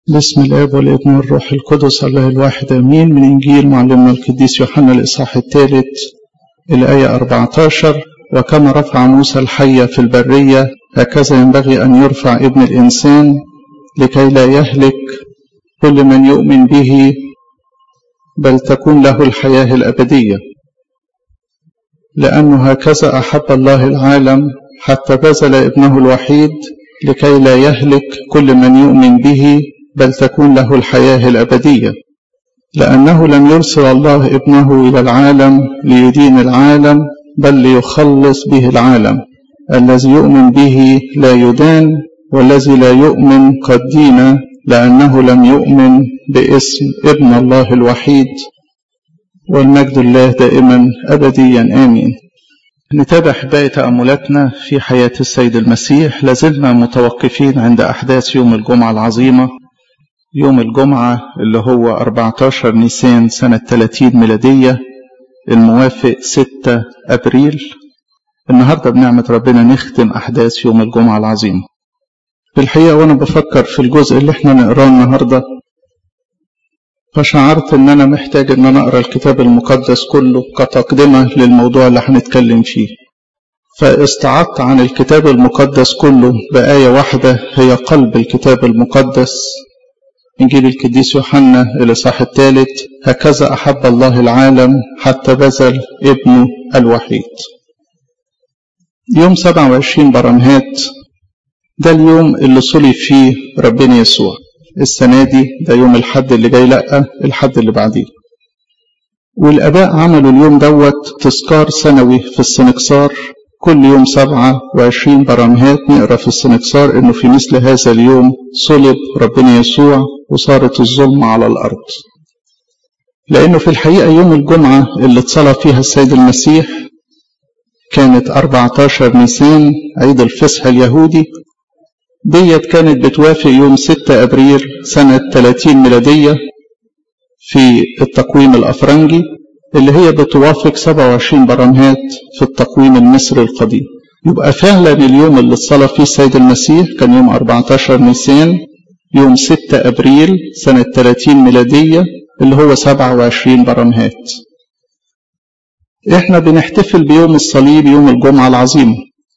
بسم الاب والابن والروح القدس الله الواحد امين من انجيل معلمنا القديس يوحنا الاصحاح الثالث الايه 14 وكما رفع موسى الحيه في البريه هكذا ينبغي ان يرفع ابن الانسان لكي لا يهلك كل من يؤمن به بل تكون له الحياه الابديه لانه هكذا احب الله العالم حتى بذل ابنه الوحيد لكي لا يهلك كل من يؤمن به بل تكون له الحياة الأبدية لأنه لم يرسل الله ابنه إلى العالم ليدين العالم بل ليخلص به العالم الذي يؤمن به لا يدان والذي لا يؤمن قد دين لأنه لم يؤمن باسم ابن الله الوحيد والمجد الله دائما أبديا آمين نتابع باقي تأملاتنا في حياة السيد المسيح لازلنا متوقفين عند أحداث يوم الجمعة العظيمة يوم الجمعة اللي هو 14 نيسان سنة 30 ميلادية الموافق 6 أبريل النهاردة بنعمة ربنا نختم أحداث يوم الجمعة العظيمة في الحقيقة وأنا بفكر في الجزء اللي احنا نقراه النهاردة فشعرت ان انا محتاج ان انا اقرا الكتاب المقدس كله كتقدمه للموضوع اللي هنتكلم فيه فاستعدت عن الكتاب المقدس كله بآية واحدة هي قلب الكتاب المقدس إنجيل القديس يوحنا الإصحاح الثالث هكذا أحب الله العالم حتى بذل ابنه الوحيد يوم 27 برمهات ده اليوم اللي صلب فيه ربنا يسوع السنة دي ده يوم الحد اللي جاي لأ الحد اللي بعديه والآباء عملوا اليوم دوت تذكار سنوي في السنكسار كل يوم سبعة وعشرين برمهات نقرأ في السنكسار إنه في مثل هذا اليوم صلب ربنا يسوع وصارت الظلمة على الأرض لأنه في الحقيقة يوم الجمعة اللي اتصلى فيها السيد المسيح كانت 14 نيسان عيد الفصح اليهودي ديت كانت بتوافق يوم 6 أبريل سنة 30 ميلادية في التقويم الأفرنجي اللي هي بتوافق 27 برمهات في التقويم المصري القديم يبقى فعلا اليوم اللي اتصلى فيه السيد المسيح كان يوم 14 نيسان يوم 6 أبريل سنة 30 ميلادية اللي هو 27 برمهات احنا بنحتفل بيوم الصليب يوم الجمعة العظيمة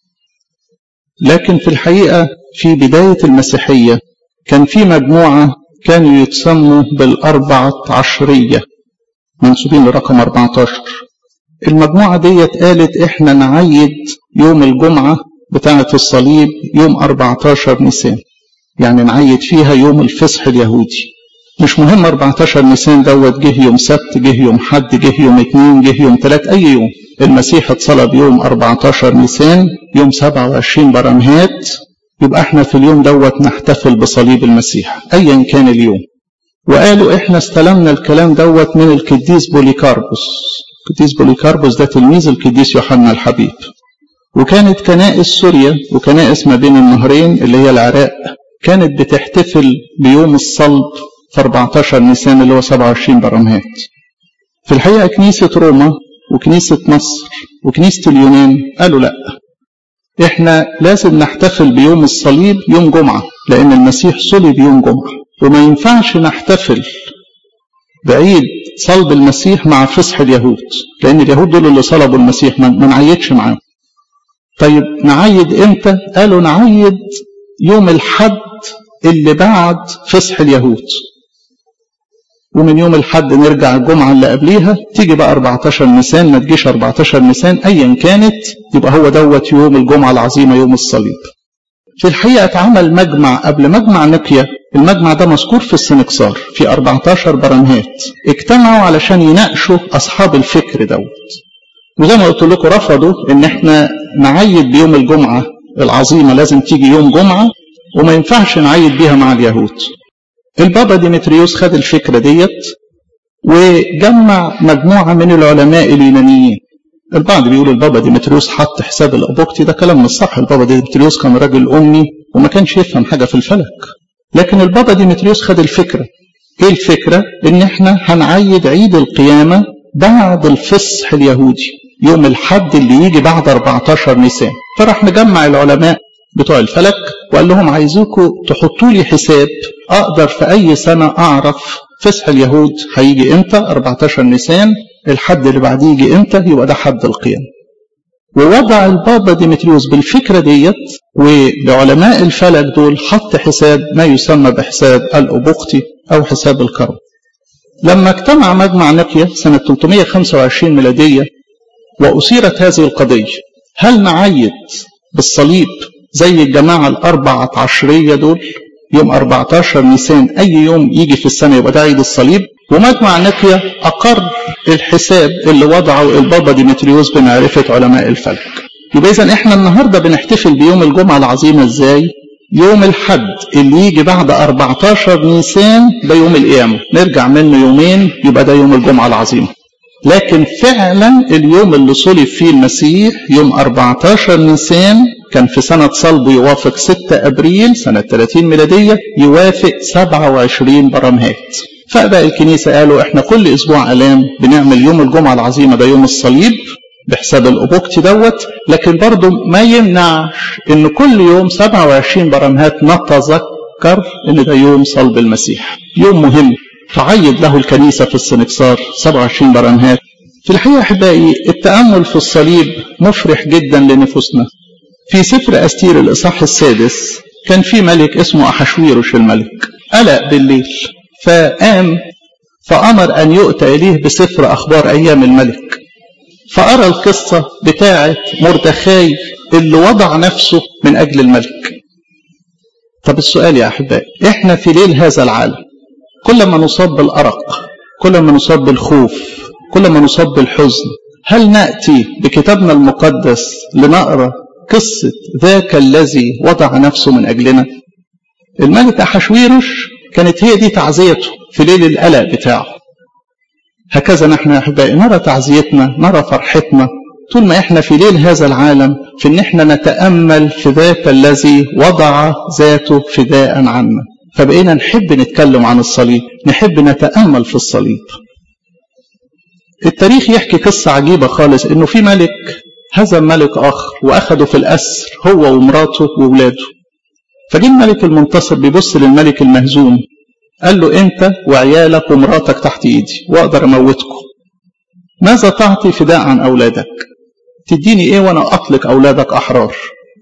لكن في الحقيقة في بداية المسيحية كان في مجموعة كانوا يتسموا بالأربعة عشرية منسوبين لرقم 14 المجموعة ديت قالت احنا نعيد يوم الجمعة بتاعة الصليب يوم 14 نيسان يعني نعيد فيها يوم الفصح اليهودي مش مهم 14 نيسان دوت جه يوم سبت جه يوم حد جه يوم اثنين جه يوم ثلاث اي يوم المسيح اتصلب يوم 14 نيسان يوم 27 برمهات يبقى احنا في اليوم دوت نحتفل بصليب المسيح ايا كان اليوم وقالوا احنا استلمنا الكلام دوت من القديس بوليكاربوس القديس بوليكاربوس ده تلميذ القديس يوحنا الحبيب وكانت كنائس سوريا وكنائس ما بين النهرين اللي هي العراق كانت بتحتفل بيوم الصلب في 14 نيسان اللي هو 27 برمهات في الحقيقة كنيسة روما وكنيسة مصر وكنيسة اليونان قالوا لا احنا لازم نحتفل بيوم الصليب يوم جمعة لأن المسيح صلب يوم جمعة وما ينفعش نحتفل بعيد صلب المسيح مع فصح اليهود لأن اليهود دول اللي صلبوا المسيح ما نعيدش معاهم طيب نعيد امتى قالوا نعيد يوم الحد اللي بعد فصح اليهود ومن يوم الحد نرجع الجمعة اللي قبليها تيجي بقى 14 نيسان ما تجيش 14 نيسان أيا كانت يبقى هو دوت يوم الجمعة العظيمة يوم الصليب في الحقيقة اتعمل مجمع قبل مجمع نقية المجمع ده مذكور في السنكسار في 14 برمهات اجتمعوا علشان يناقشوا أصحاب الفكر دوت وزي ما قلت لكم رفضوا ان احنا نعيد بيوم الجمعة العظيمة لازم تيجي يوم جمعة وما ينفعش نعيد بيها مع اليهود البابا ديمتريوس خد الفكرة ديت وجمع مجموعة من العلماء اليونانيين البعض بيقول البابا ديمتريوس حط حساب الأبوكتي ده كلام مش صح البابا ديمتريوس كان راجل أمي وما كانش يفهم حاجة في الفلك لكن البابا ديمتريوس خد الفكرة ايه الفكرة ان احنا هنعيد عيد القيامة بعد الفصح اليهودي يوم الحد اللي يجي بعد 14 نيسان فراح نجمع العلماء بتوع الفلك وقال لهم عايزوكم تحطوا لي حساب اقدر في اي سنه اعرف فسح اليهود هيجي امتى 14 نيسان الحد اللي بعديه يجي امتى يبقى ده حد القيام ووضع البابا ديمتريوس بالفكرة ديت وبعلماء الفلك دول حط حساب ما يسمى بحساب الأبوقتي أو حساب الكرم لما اجتمع مجمع نقية سنة 325 ميلادية وأثيرت هذه القضية هل نعيد بالصليب زي الجماعة الأربعة عشرية دول يوم 14 نيسان أي يوم يجي في السنة يبقى ده عيد الصليب ومجمع نقية أقر الحساب اللي وضعه البابا ديمتريوس بمعرفة علماء الفلك يبقى إذا إحنا النهاردة بنحتفل بيوم الجمعة العظيمة إزاي؟ يوم الحد اللي يجي بعد 14 نيسان ده يوم القيامة نرجع منه يومين يبقى ده يوم الجمعة العظيمة لكن فعلا اليوم اللي صلب فيه المسيح يوم 14 نيسان كان في سنة صلبه يوافق 6 أبريل سنة 30 ميلادية يوافق 27 برمهات فأباء الكنيسة قالوا احنا كل أسبوع ألام بنعمل يوم الجمعة العظيمة ده يوم الصليب بحساب الأبوكتي دوت لكن برضه ما يمنعش ان كل يوم 27 برمهات نتذكر ان ده يوم صلب المسيح يوم مهم تعيد له الكنيسة في السنكسار 27 برمهات في الحقيقة أحبائي التأمل في الصليب مفرح جدا لنفوسنا في سفر أستير الإصحاح السادس كان في ملك اسمه أحشويروش الملك قلق بالليل فقام فأمر أن يؤتى إليه بسفر أخبار أيام الملك فأرى القصة بتاعة مردخاي اللي وضع نفسه من أجل الملك طب السؤال يا أحبائي إحنا في ليل هذا العالم كل ما نصاب بالأرق كل ما نصاب بالخوف كل ما نصاب بالحزن هل نأتي بكتابنا المقدس لنقرأ قصة ذاك الذي وضع نفسه من أجلنا الملك أحشويرش كانت هي دي تعزيته في ليل القلق بتاعه هكذا نحن يا أحبائي نرى تعزيتنا نرى فرحتنا طول ما احنا في ليل هذا العالم في ان احنا نتأمل في ذاك الذي وضع ذاته فداء عنا فبقينا نحب نتكلم عن الصليب نحب نتأمل في الصليب التاريخ يحكي قصة عجيبة خالص انه في ملك هزم ملك اخر واخده في الاسر هو ومراته واولاده فجه الملك المنتصر بيبص للملك المهزوم قال له انت وعيالك ومراتك تحت ايدي واقدر اموتكم ماذا تعطي فداء عن اولادك تديني ايه وانا اطلق اولادك احرار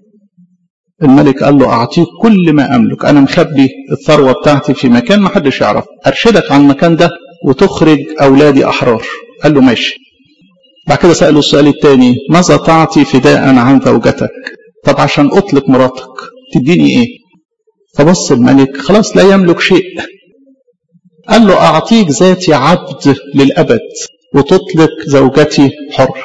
الملك قال له اعطيك كل ما املك انا مخبي الثروه بتاعتي في مكان ما حدش يعرف ارشدك عن المكان ده وتخرج اولادي احرار قال له ماشي بعد كده ساله السؤال الثاني ماذا تعطي فداء عن زوجتك طب عشان اطلق مراتك تديني ايه فبص الملك خلاص لا يملك شيء قال له اعطيك ذاتي عبد للابد وتطلق زوجتي حر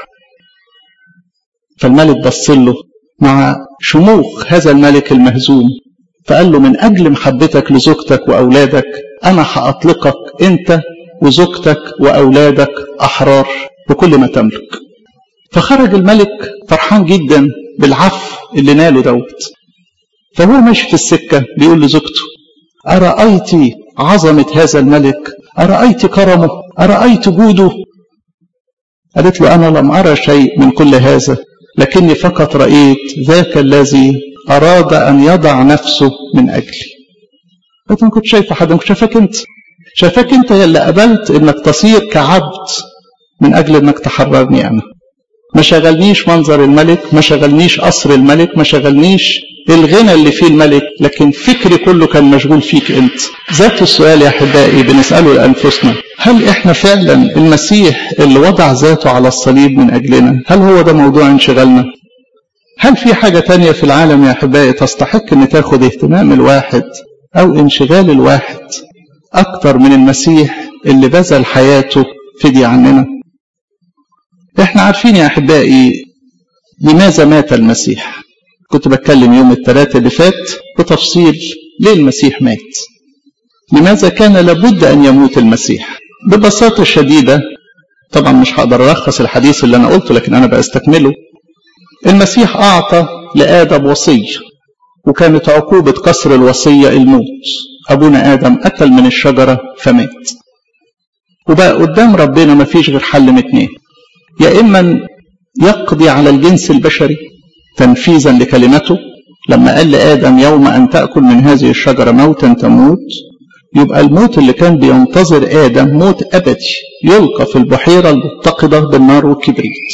فالملك بص له مع شموخ هذا الملك المهزوم فقال له من أجل محبتك لزوجتك وأولادك أنا هأطلقك أنت وزوجتك وأولادك أحرار بكل ما تملك فخرج الملك فرحان جدا بالعفو اللي ناله دوت فهو ماشي في السكة بيقول لزوجته أرأيت عظمة هذا الملك أرأيت كرمه أرأيت جوده قالت له أنا لم أرى شيء من كل هذا لكني فقط رأيت ذاك الذي أراد أن يضع نفسه من أجلي أنت ما كنت شايف حد ما كنت شايفك أنت شايفك أنت اللي قبلت إنك تصير كعبد من أجل إنك تحررني أنا ما شغلنيش منظر الملك ما شغلنيش قصر الملك ما شغلنيش الغنى اللي فيه الملك لكن فكري كله كان مشغول فيك انت ذات السؤال يا احبائي بنساله لانفسنا هل احنا فعلا المسيح اللي وضع ذاته على الصليب من اجلنا هل هو ده موضوع انشغالنا هل في حاجه تانية في العالم يا احبائي تستحق ان تاخد اهتمام الواحد او انشغال الواحد اكتر من المسيح اللي بذل حياته فدي عننا احنا عارفين يا احبائي لماذا مات المسيح كنت بتكلم يوم الثلاثاء اللي فات بتفصيل ليه المسيح مات لماذا كان لابد أن يموت المسيح ببساطة شديدة طبعا مش هقدر ألخص الحديث اللي أنا قلته لكن أنا بستكمله المسيح أعطى لآدم وصية وكانت عقوبة كسر الوصية الموت أبونا آدم أكل من الشجرة فمات وبقى قدام ربنا مفيش غير حل من اتنين يا إما يقضي على الجنس البشري تنفيذا لكلمته لما قال لآدم يوم أن تأكل من هذه الشجرة موتا تموت يبقى الموت اللي كان بينتظر آدم موت أبدي يلقى في البحيرة المتقدة بالنار والكبريت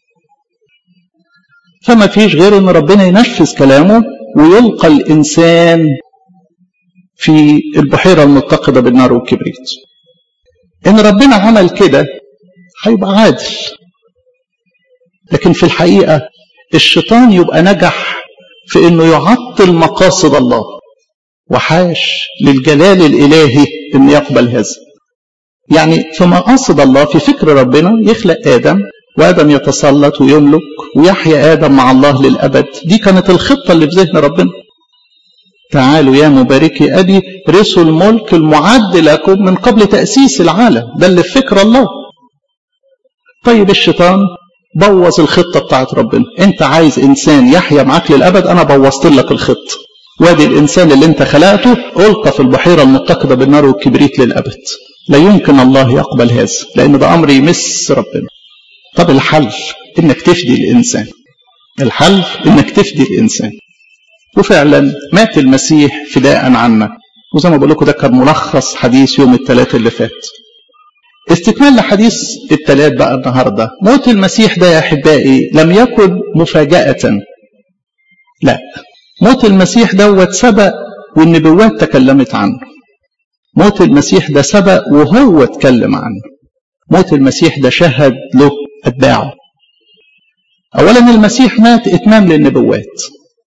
فما فيش غير أن ربنا ينفذ كلامه ويلقى الإنسان في البحيرة المتقدة بالنار والكبريت إن ربنا عمل كده هيبقى عادل لكن في الحقيقة الشيطان يبقى نجح في انه يعطل مقاصد الله وحاش للجلال الالهي ان يقبل هذا يعني في مقاصد الله في فكر ربنا يخلق ادم وادم يتسلط ويملك ويحيا ادم مع الله للابد دي كانت الخطه اللي في ذهن ربنا تعالوا يا مباركي ابي رثوا الملك المعد لكم من قبل تاسيس العالم ده اللي في فكر الله طيب الشيطان بوظ الخطة بتاعت ربنا انت عايز انسان يحيا معاك للابد انا بوظت لك الخطة وادي الانسان اللي انت خلقته القى في البحيرة المتقدة بالنار والكبريت للابد لا يمكن الله يقبل هذا لان ده امر يمس ربنا طب الحل انك تفدي الانسان الحل انك تفدي الانسان وفعلا مات المسيح فداء عنا وزي ما بقول لكم ده كان ملخص حديث يوم الثلاث اللي فات استكمال لحديث الثلاث بقى النهارده موت المسيح ده يا احبائي لم يكن مفاجأة لا موت المسيح دوت سبق والنبوات تكلمت عنه موت المسيح ده سبق وهو اتكلم عنه موت المسيح ده شهد له اتباعه اولا المسيح مات اتمام للنبوات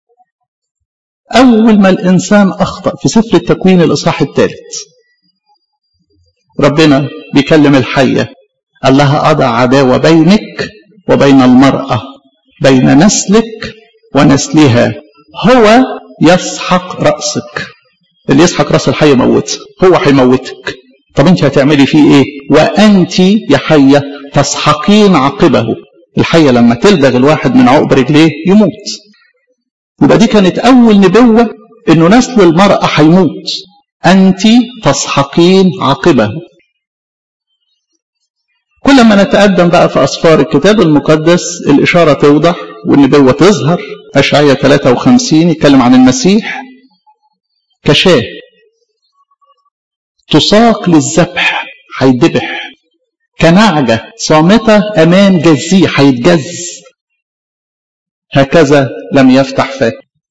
اول ما الانسان اخطا في سفر التكوين الاصحاح الثالث ربنا بيكلم الحية قال لها أضع عداوة بينك وبين المرأة بين نسلك ونسلها هو يسحق رأسك اللي يسحق رأس الحية يموت هو هيموتك طب انت هتعملي فيه ايه وانت يا حية تسحقين عقبه الحية لما تلدغ الواحد من عقب رجليه يموت يبقى دي كانت اول نبوة انه نسل المرأة هيموت أنت تسحقين عقبه كل ما نتقدم بقى في أسفار الكتاب المقدس الإشارة توضح والنبوة تظهر أشعية 53 يتكلم عن المسيح كشاه تساق للذبح هيدبح كنعجة صامتة أمام جزيه هيتجز هكذا لم يفتح فاه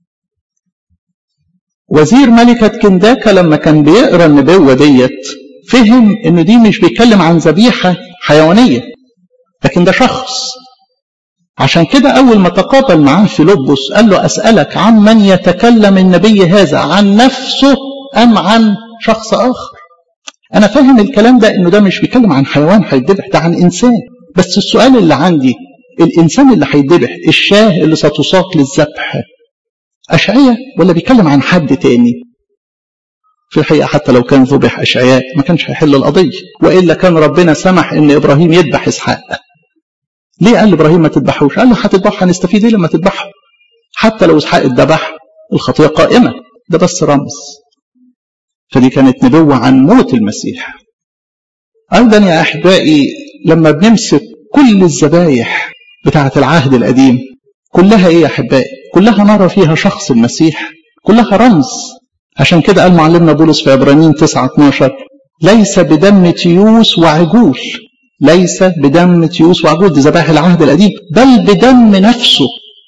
وزير ملكة كنداكا لما كان بيقرا النبوة ديت فهم ان دي مش بيتكلم عن ذبيحة حيوانية لكن ده شخص عشان كده أول ما تقابل معاه فيلبس قال له أسألك عن من يتكلم النبي هذا عن نفسه أم عن شخص آخر أنا فاهم الكلام ده إنه ده مش بيتكلم عن حيوان هيتذبح ده عن إنسان بس السؤال اللي عندي الإنسان اللي هيتذبح الشاه اللي ستساق للذبح أشعية ولا بيتكلم عن حد تاني في الحقيقة حتى لو كان ذبح أشعياء ما كانش هيحل القضية وإلا كان ربنا سمح إن إبراهيم يذبح إسحاق ليه قال لإبراهيم ما تذبحوش قال له هتذبحه هنستفيد إيه لما تذبحه حتى لو إسحاق اتذبح الخطية قائمة ده بس رمز فدي كانت نبوة عن موت المسيح أيضا يا أحبائي لما بنمسك كل الذبايح بتاعة العهد القديم كلها إيه يا أحبائي كلها نرى فيها شخص المسيح كلها رمز عشان كده قال معلمنا بولس في عبرانيين 9 12 ليس بدم تيوس وعجول ليس بدم تيوس وعجول دي ذبائح العهد القديم بل بدم نفسه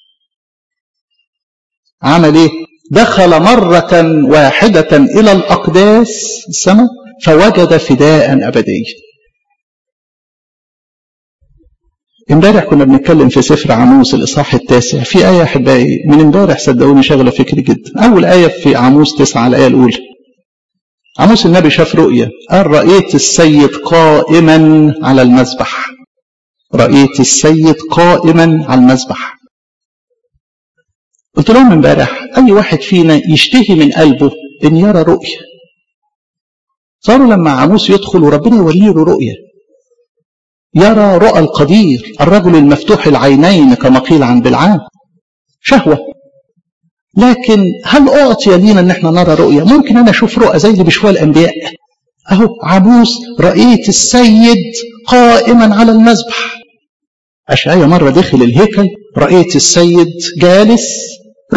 عمل ايه دخل مرة واحدة إلى الأقداس السماء فوجد فداء أبديا امبارح كنا بنتكلم في سفر عاموس الاصحاح التاسع في ايه احبائي من امبارح صدقوني شغله فكري جدا اول ايه في عاموس تسعة الايه الاولى عاموس النبي شاف رؤيا قال رايت السيد قائما على المذبح رايت السيد قائما على المذبح قلت لهم امبارح اي واحد فينا يشتهي من قلبه ان يرى رؤيا صاروا لما عاموس يدخل وربنا يوليه له رؤيه يرى رؤى القدير الرجل المفتوح العينين كما قيل عن بلعام شهوة لكن هل أعطي لينا أن احنا نرى رؤية ممكن أنا أشوف رؤى زي اللي بيشوفها الأنبياء أهو عبوس رأيت السيد قائما على المذبح أشعية مرة دخل الهيكل رأيت السيد جالس رؤية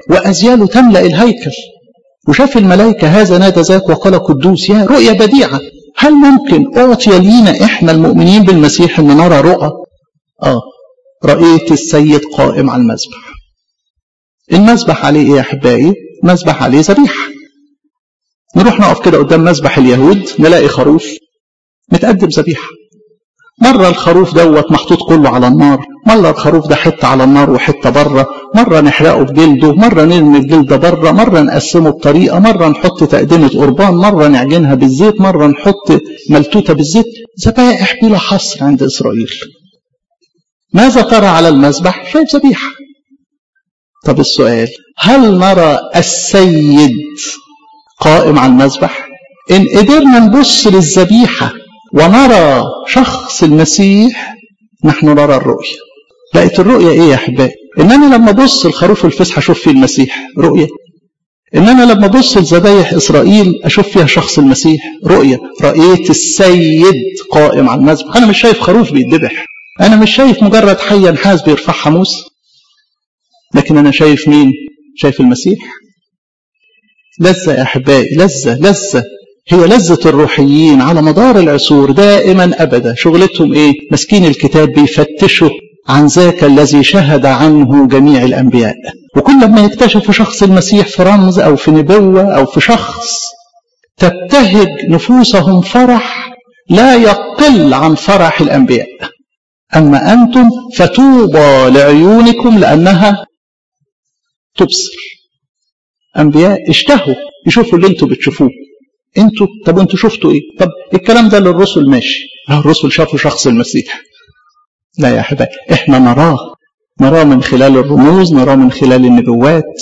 وأزياله تملأ الهيكل وشاف الملائكة هذا نادى ذاك وقال قدوس يا رؤية بديعة هل ممكن أعطي لينا إحنا المؤمنين بالمسيح أن نرى رؤى آه رأيت السيد قائم على المذبح المذبح عليه إيه يا أحبائي مذبح عليه ذبيحة نروح نقف كده قدام مذبح اليهود نلاقي خروف متقدم ذبيحة مرة الخروف دوت محطوط كله على النار مرة الخروف ده حتة على النار وحتة بره مرة نحرقه بجلده مرة نرمي الجلد بره مرة نقسمه بطريقة مرة نحط تقدمة قربان مرة نعجنها بالزيت مرة نحط ملتوتة بالزيت ذبائح بلا حصر عند إسرائيل ماذا ترى على المذبح شايف ذبيحة طب السؤال هل نرى السيد قائم على المذبح إن قدرنا نبص للذبيحة ونرى شخص المسيح نحن نرى الرؤية بقت الرؤية ايه يا احبائي ان انا لما ابص الخروف الفسح اشوف فيه المسيح رؤية ان انا لما ابص لذبايح اسرائيل اشوف فيها شخص المسيح رؤية رأيت السيد قائم على المذبح انا مش شايف خروف بيتذبح انا مش شايف مجرد حية نحاس بيرفعها موسى لكن انا شايف مين شايف المسيح لذة يا احبائي لذة لذة هي لذة الروحيين على مدار العصور دائما أبدا شغلتهم إيه مسكين الكتاب بيفتشوا عن ذاك الذي شهد عنه جميع الأنبياء وكل ما يكتشفوا شخص المسيح في رمز أو في نبوة أو في شخص تبتهج نفوسهم فرح لا يقل عن فرح الأنبياء أما أنتم فتوبى لعيونكم لأنها تبصر أنبياء اشتهوا يشوفوا اللي انتوا بتشوفوه انتوا طب انتوا شفتوا ايه طب الكلام ده للرسل ماشي الرسل شافوا شخص المسيح لا يا احبائي احنا نراه نراه من خلال الرموز نراه من خلال النبوات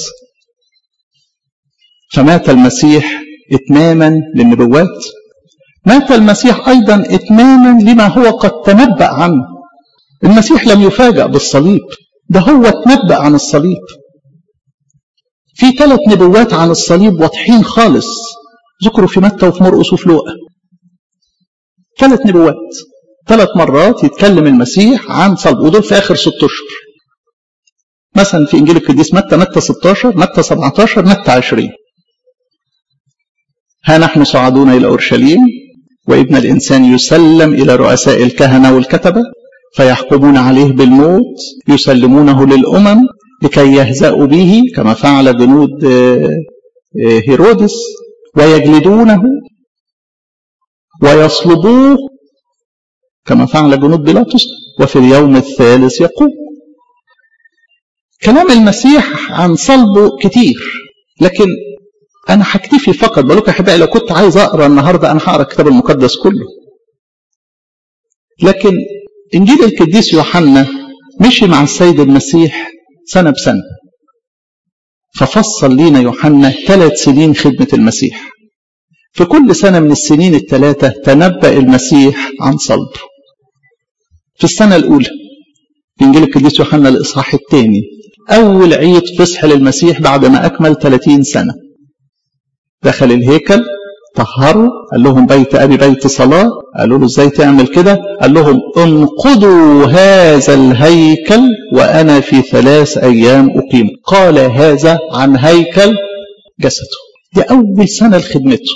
فمات المسيح اتماما للنبوات مات المسيح ايضا اتماما لما هو قد تنبأ عنه المسيح لم يفاجأ بالصليب ده هو تنبأ عن الصليب في ثلاث نبوات عن الصليب واضحين خالص ذكروا في متى وفي مرقس وفي لوقا ثلاث نبوات ثلاث مرات يتكلم المسيح عن صلب ودول في اخر ست اشهر مثلا في انجيل القديس متى متى 16 متى 17 متى 20 ها نحن صعدون الى اورشليم وابن الانسان يسلم الى رؤساء الكهنه والكتبه فيحكمون عليه بالموت يسلمونه للامم لكي يهزأوا به كما فعل جنود هيرودس ويجلدونه ويصلبوه كما فعل جنود بيلاطس وفي اليوم الثالث يقوم كلام المسيح عن صلبه كتير لكن انا هكتفي فقط بقول لكم يا احبائي لو كنت عايز اقرا النهارده انا هقرا الكتاب المقدس كله لكن انجيل القديس يوحنا مشي مع السيد المسيح سنه بسنه ففصل لينا يوحنا ثلاث سنين خدمة المسيح في كل سنة من السنين الثلاثة تنبأ المسيح عن صلبه في السنة الأولى في إنجيل القديس يوحنا الإصحاح الثاني أول عيد فصح للمسيح بعد ما أكمل 30 سنة دخل الهيكل طهروا قال لهم بيت أبي بيت صلاة قالوا له ازاي تعمل كده قال لهم انقضوا هذا الهيكل وأنا في ثلاث أيام أقيم قال هذا عن هيكل جسده دي أول سنة لخدمته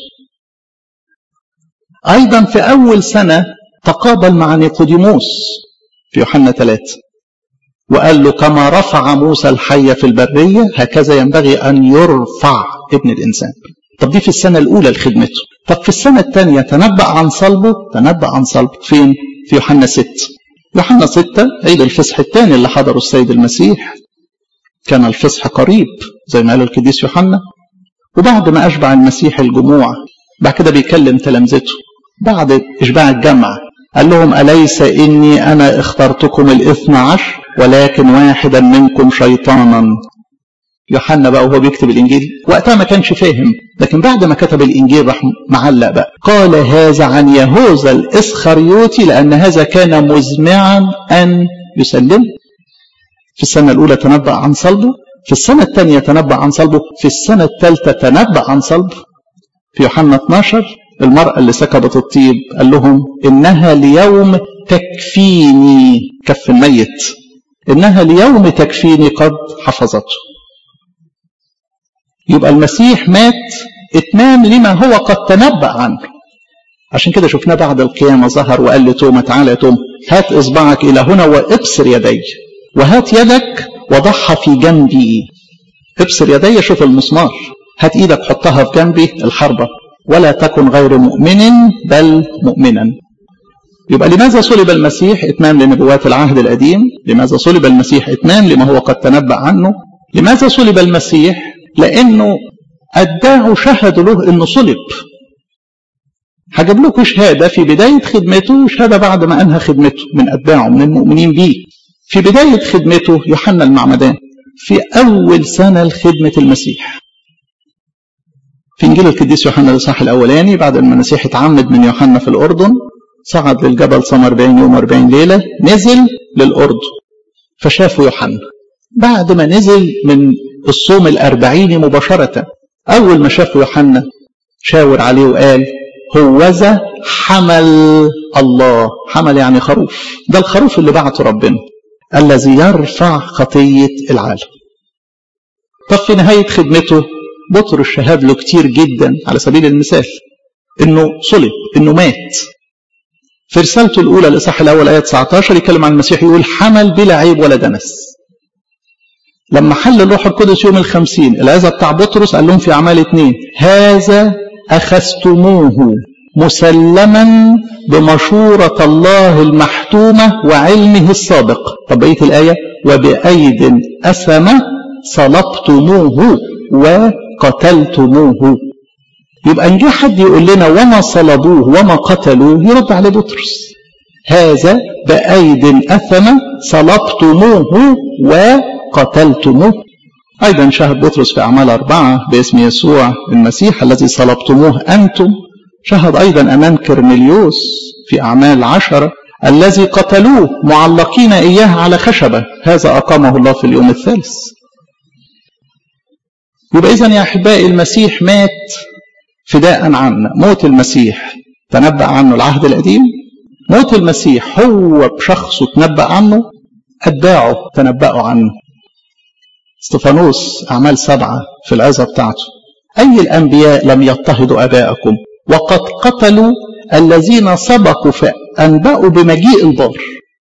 أيضا في أول سنة تقابل مع نيقوديموس في يوحنا ثلاثة وقال له كما رفع موسى الحية في البرية هكذا ينبغي أن يرفع ابن الإنسان طب دي في السنة الأولى لخدمته طب في السنة الثانية تنبأ عن صلبه تنبأ عن صلبه فين في يوحنا 6 يوحنا 6 عيد الفصح الثاني اللي حضره السيد المسيح كان الفصح قريب زي ما قال القديس يوحنا وبعد ما أشبع المسيح الجموع بعد كده بيكلم تلامذته بعد إشباع الجمع قال لهم أليس إني أنا اخترتكم الاثنى عشر ولكن واحدا منكم شيطانا يوحنا بقى وهو بيكتب الانجيل وقتها ما كانش فاهم لكن بعد ما كتب الانجيل راح معلق بقى قال هذا عن يهوذا الاسخريوطي لان هذا كان مزمعا ان يسلم في السنه الاولى تنبأ عن صلبه في السنه الثانيه تنبأ عن صلبه في السنه الثالثه تنبأ عن صلبه في يوحنا 12 المرأة اللي سكبت الطيب قال لهم إنها ليوم تكفيني كف الميت إنها ليوم تكفيني قد حفظته يبقى المسيح مات اتمام لما هو قد تنبأ عنه عشان كده شفناه بعد القيامة ظهر وقال لتوما تعالى يا توما هات إصبعك إلى هنا وابصر يدي وهات يدك وضعها في جنبي ابصر يدي شوف المسمار هات ايدك حطها في جنبي الحربة ولا تكن غير مؤمن بل مؤمنا يبقى لماذا صلب المسيح اتمام لنبوات العهد القديم لماذا صلب المسيح اتمام لما هو قد تنبأ عنه لماذا صلب المسيح لانه اداه شهدوا له انه صلب هجيب لكم شهادة في بداية خدمته شهادة بعد ما أنهى خدمته من أتباعه من المؤمنين به في بداية خدمته يوحنا المعمدان في أول سنة لخدمة المسيح في إنجيل القديس يوحنا الإصحاح الأولاني بعد ما المسيح اتعمد من يوحنا في الأردن صعد للجبل صام 40 يوم 40 ليلة نزل للأردن فشافه يوحنا بعد ما نزل من الصوم الأربعيني مباشرة أول ما شافه يوحنا شاور عليه وقال هوذا حمل الله حمل يعني خروف ده الخروف اللي بعته ربنا الذي يرفع خطية العالم طب في نهاية خدمته بطرس شهد له كتير جدا على سبيل المثال انه صلب انه مات في رسالته الاولى الاصحاح الاول ايه 19 يتكلم عن المسيح يقول حمل بلا عيب ولا دنس لما حل الروح القدس يوم الخمسين العزة بتاع بطرس قال لهم في اعمال اتنين هذا اخذتموه مسلما بمشورة الله المحتومة وعلمه السابق طب بقية الآية وبأيد أثمة صلبتموه وقتلتموه يبقى ان جه حد يقول لنا وما صلبوه وما قتلوه يرد عليه بطرس هذا بأيد أثمة صلبتموه وقتلتموه أيضا شهد بطرس في أعمال أربعة باسم يسوع المسيح الذي صلبتموه أنتم شهد أيضا أمام كرنيليوس في أعمال عشرة الذي قتلوه معلقين إياه على خشبة هذا أقامه الله في اليوم الثالث يبقى إذن يا أحبائي المسيح مات فداء عنا موت المسيح تنبأ عنه العهد القديم موت المسيح هو بشخصه تنبأ عنه أتباعه تنبأوا عنه استفانوس أعمال سبعة في العظة بتاعته أي الأنبياء لم يضطهدوا أباءكم وقد قتلوا الذين سبقوا فأنبأوا بمجيء البار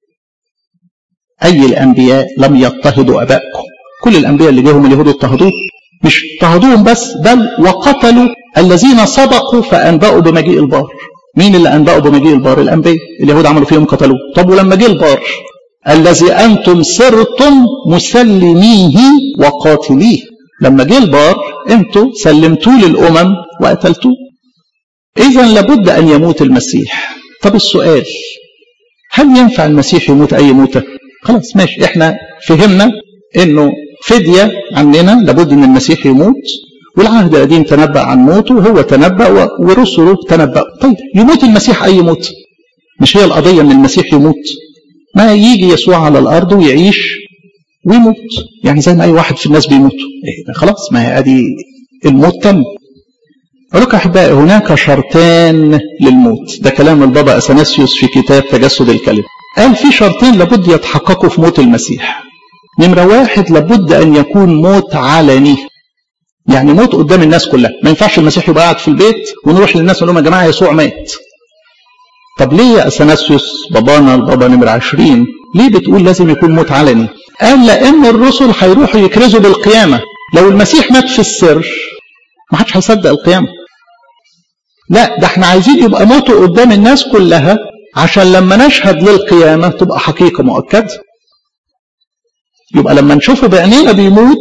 أي الأنبياء لم يضطهدوا أباءكم كل الأنبياء اللي جاهم اليهود اضطهدوه مش اضطهدوهم بس بل وقتلوا الذين سبقوا فأنبأوا بمجيء البار مين اللي أنبأوا بمجيء البار الأنبياء اليهود عملوا فيهم قتلوه طب ولما جه البار الذي أنتم صرتم مسلميه وقاتليه لما جه البار انتم سلمتوه للأمم وقتلتوه إذا لابد أن يموت المسيح طب السؤال هل ينفع المسيح يموت أي موتة خلاص ماشي احنا فهمنا انه فدية عننا لابد ان المسيح يموت والعهد القديم تنبأ عن موته وهو تنبأ ورسله تنبأ طيب يموت المسيح أي موت مش هي القضية ان المسيح يموت ما يجي يسوع على الأرض ويعيش ويموت يعني زي ما أي واحد في الناس بيموت إيه خلاص ما هي ادي الموت تم أقول لك أحبائي هناك شرطان للموت ده كلام البابا أثناسيوس في كتاب تجسد الكلمة قال في شرطين لابد يتحققوا في موت المسيح نمرة واحد لابد أن يكون موت علني يعني موت قدام الناس كلها ما ينفعش المسيح يبقى قاعد في البيت ونروح للناس نقول لهم يا جماعة يسوع مات طب ليه يا أثناسيوس بابانا البابا نمرة عشرين ليه بتقول لازم يكون موت علني قال لأن الرسل هيروحوا يكرزوا بالقيامة لو المسيح مات في السر ما حدش هيصدق القيامة لا ده احنا عايزين يبقى موته قدام الناس كلها عشان لما نشهد للقيامة تبقى حقيقة مؤكدة يبقى لما نشوفه بعينينا بيموت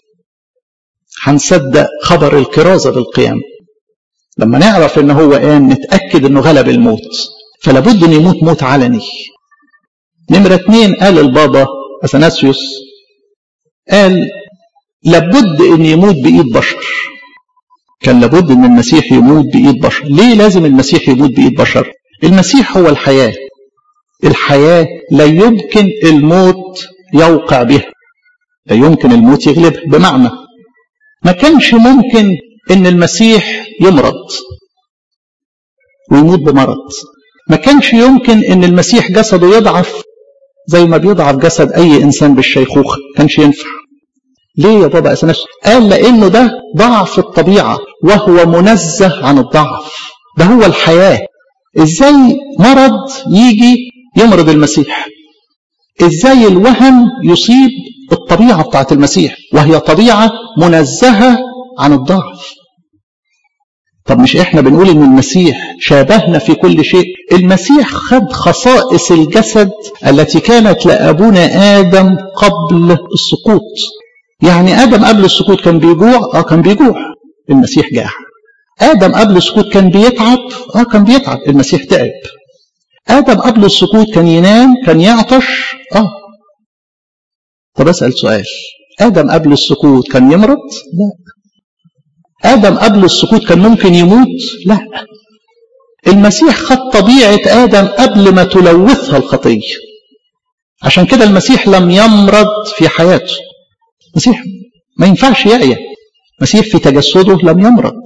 هنصدق خبر الكرازة بالقيامة لما نعرف ان هو قام نتأكد انه غلب الموت فلابد ان يموت موت علني نمرة اتنين قال البابا اثناسيوس قال لابد ان يموت بايد بشر كان لابد ان المسيح يموت بايد بشر ليه لازم المسيح يموت بايد بشر المسيح هو الحياة الحياة لا يمكن الموت يوقع بها لا يمكن الموت يغلبها بمعنى ما كانش ممكن ان المسيح يمرض ويموت بمرض ما كانش يمكن ان المسيح جسده يضعف زي ما بيضعف جسد اي انسان بالشيخوخه كانش ينفع ليه يا بابا أثناس قال لأنه ده ضعف الطبيعة وهو منزه عن الضعف ده هو الحياة ازاي مرض يجي يمرض المسيح ازاي الوهم يصيب الطبيعة بتاعت المسيح وهي طبيعة منزهة عن الضعف طب مش احنا بنقول ان المسيح شابهنا في كل شيء المسيح خد خصائص الجسد التي كانت لابونا ادم قبل السقوط يعني ادم قبل السقوط كان بيجوع اه كان بيجوع المسيح جاع ادم قبل السقوط كان بيتعب اه كان بيتعب المسيح تعب ادم قبل السقوط كان ينام كان يعطش اه طب اسال سؤال ادم قبل السقوط كان يمرض لا آدم قبل السقوط كان ممكن يموت لا المسيح خد طبيعة آدم قبل ما تلوثها الخطية عشان كده المسيح لم يمرض في حياته المسيح ما ينفعش يعيا المسيح في تجسده لم يمرض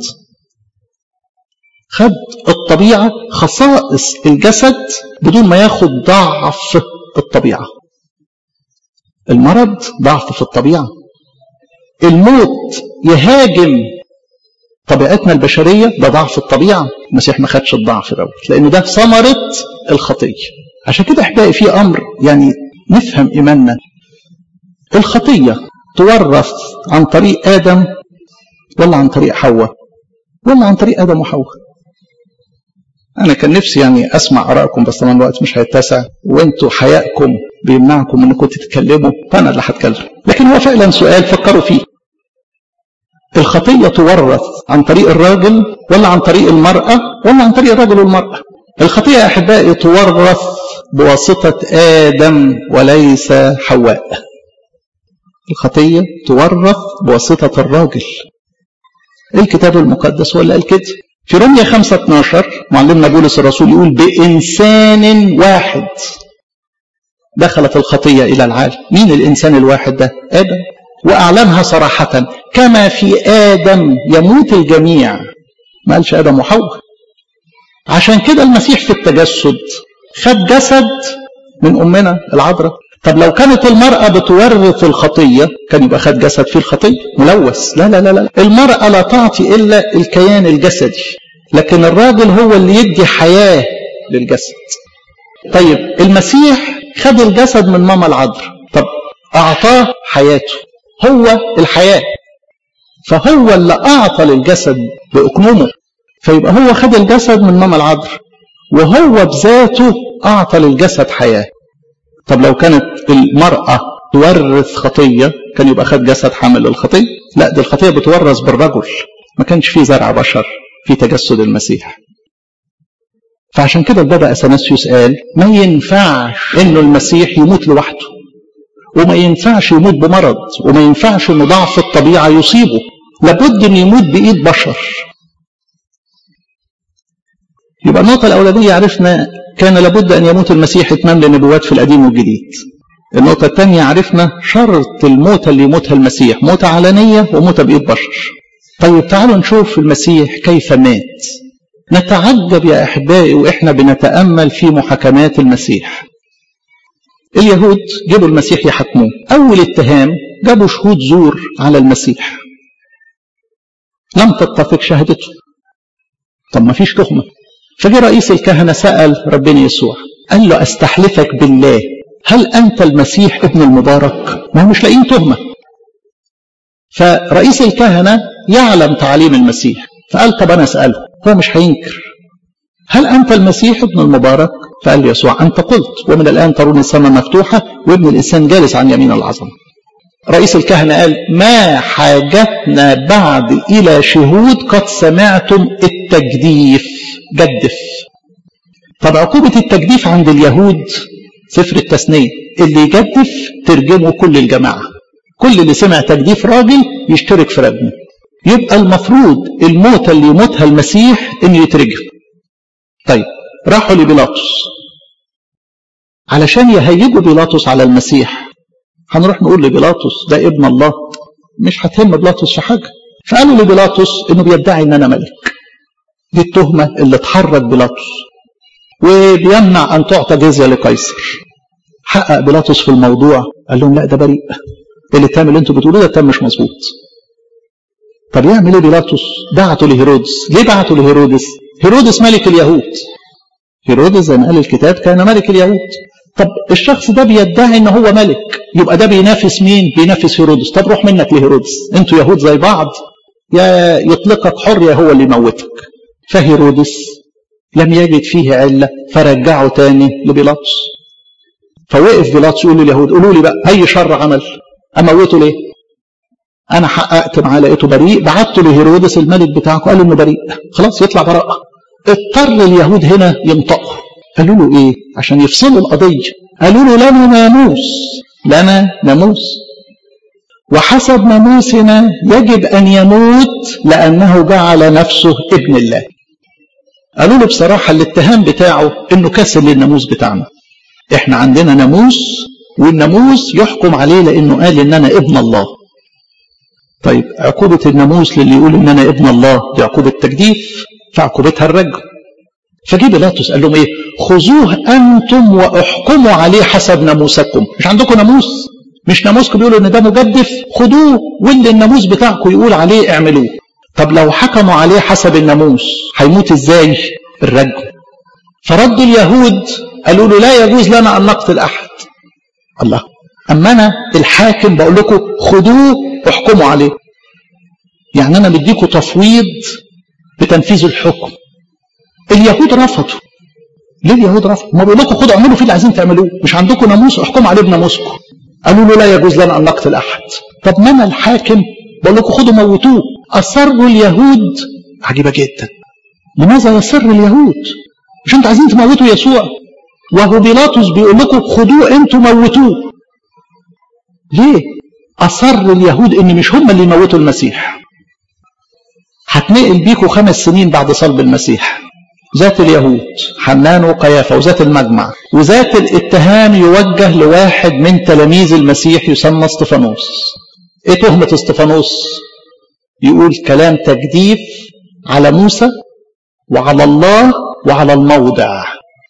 خد الطبيعة خصائص الجسد بدون ما ياخد ضعف الطبيعة المرض ضعف في الطبيعة الموت يهاجم طبيعتنا البشريه ده ضعف الطبيعه المسيح ما خدش الضعف دوت لان ده ثمره الخطيه عشان كده احبائي في امر يعني نفهم ايماننا الخطيه تورث عن طريق ادم ولا عن طريق حواء ولا عن طريق ادم وحواء انا كان نفسي يعني اسمع ارائكم بس طبعا الوقت مش هيتسع وانتوا حيائكم بيمنعكم انكم تتكلموا فانا اللي هتكلم لكن هو فعلا سؤال فكروا فيه الخطية تورث عن طريق الراجل ولا عن طريق المرأة ولا عن طريق الرجل والمرأة الخطية يا أحبائي تورث بواسطة آدم وليس حواء الخطية تورث بواسطة الراجل الكتاب المقدس ولا قال كده في رمية 5 12 معلمنا بولس الرسول يقول بإنسان واحد دخلت الخطية إلى العالم مين الإنسان الواحد ده آدم وأعلنها صراحة كما في آدم يموت الجميع ما قالش آدم وحواء عشان كده المسيح في التجسد خد جسد من أمنا العذراء طب لو كانت المرأة بتورث الخطية كان يبقى خد جسد فيه الخطية ملوث لا لا لا لا المرأة لا تعطي إلا الكيان الجسدي لكن الراجل هو اللي يدي حياة للجسد طيب المسيح خد الجسد من ماما العذراء طب أعطاه حياته هو الحياة فهو اللي أعطى للجسد بأكمومه فيبقى هو خد الجسد من ماما العذراء وهو بذاته أعطى للجسد حياة طب لو كانت المرأة تورث خطية كان يبقى خد جسد حامل للخطية لا دي الخطية بتورث بالرجل ما كانش فيه زرع بشر في تجسد المسيح فعشان كده البابا أثناسيوس قال ما ينفعش انه المسيح يموت لوحده وما ينفعش يموت بمرض وما ينفعش ان ضعف الطبيعه يصيبه لابد ان يموت بايد بشر يبقى النقطه الاولانيه عرفنا كان لابد ان يموت المسيح اتمام للنبوات في القديم والجديد النقطه الثانيه عرفنا شرط الموت اللي يموتها المسيح موتة علنيه وموتة بايد بشر طيب تعالوا نشوف المسيح كيف مات نتعجب يا احبائي واحنا بنتامل في محاكمات المسيح اليهود جابوا المسيح يحاكموه أول اتهام جابوا شهود زور على المسيح لم تتفق شهادته طب ما فيش تهمة فجاء رئيس الكهنة سأل ربنا يسوع قال له أستحلفك بالله هل أنت المسيح ابن المبارك ما مش لاقيين تهمة فرئيس الكهنة يعلم تعاليم المسيح فقال طب أنا أسأله هو مش هينكر هل أنت المسيح ابن المبارك فقال يسوع أنت قلت ومن الآن ترون السماء مفتوحة وابن الإنسان جالس عن يمين العظمة رئيس الكهنة قال ما حاجتنا بعد إلى شهود قد سمعتم التجديف جدف طب عقوبة التجديف عند اليهود سفر التثنية اللي يجدف ترجمه كل الجماعة كل اللي سمع تجديف راجل يشترك في رجمه يبقى المفروض الموت اللي يموتها المسيح انه يترجم طيب راحوا لبيلاطس علشان يهيجوا بيلاطس على المسيح هنروح نقول لبيلاطس ده ابن الله مش هتهم بيلاطس في حاجه فقالوا لبيلاطس انه بيدعي ان انا ملك دي التهمه اللي تحرك بيلاطس وبيمنع ان تعطى جزيه لقيصر حقق بيلاطس في الموضوع قال لهم لا ده بريء اللي تم اللي انتوا بتقولوه ده تم مش مظبوط طب يعمل ايه بيلاطس بعته لهيرودس ليه بعته لهيرودس هيرودس ملك اليهود هيرودس زي ما قال الكتاب كان ملك اليهود طب الشخص ده بيدعي ان هو ملك يبقى ده بينافس مين بينافس هيرودس طب روح منك لهيرودس انتوا يهود زي بعض يا يطلقك حر يا هو اللي يموتك فهيرودس لم يجد فيه علة فرجعه تاني لبيلاطس فوقف بيلاطس يقول لليهود قولوا لي بقى اي شر عمل اموته ليه انا حققت معاه لقيته بريء بعته لهيرودس الملك بتاعكم قال انه بريء خلاص يطلع براءه اضطر اليهود هنا ينطقوا قالوا له ايه عشان يفصلوا القضيه قالوا له لنا ناموس لنا ناموس وحسب ناموسنا يجب ان يموت لانه جعل نفسه ابن الله قالوا له بصراحه الاتهام بتاعه انه كسر للناموس بتاعنا احنا عندنا ناموس والناموس يحكم عليه لانه قال ان انا ابن الله طيب عقوبة الناموس للي يقول ان انا ابن الله دي عقوبة تجديف فعقوبتها الرجم فجه بيلاطس قال لهم ايه خذوه انتم واحكموا عليه حسب ناموسكم مش عندكم ناموس مش ناموسكم بيقولوا ان ده مجدف خدوه واللي الناموس بتاعكم يقول عليه اعملوه طب لو حكموا عليه حسب الناموس هيموت ازاي الرجم فرد اليهود قالوا له لا يجوز لنا ان نقتل احد الله اما انا الحاكم بقول لكم خدوه واحكموا عليه يعني انا مديكم تفويض بتنفيذ الحكم اليهود رفضوا ليه اليهود رفضوا ما بيقول لكم خدوا اعملوا فيه اللي عايزين تعملوه مش عندكم ناموس احكموا عليه بناموسكم قالوا له لا يجوز لنا ان نقتل احد طب ما انا الحاكم بقول لكم خدوا موتوه اصروا اليهود عجيبه جدا لماذا يصر اليهود مش انتوا عايزين تموتوا يسوع وهو بيلاطس بيقول لكم خدوه انتوا موتوه ليه اصر اليهود ان مش هم اللي يموتوا المسيح هتنقل بيكوا خمس سنين بعد صلب المسيح ذات اليهود حنان وقيافة وذات المجمع وذات الاتهام يوجه لواحد من تلاميذ المسيح يسمى استفانوس ايه تهمة استفانوس يقول كلام تجديف على موسى وعلى الله وعلى الموضع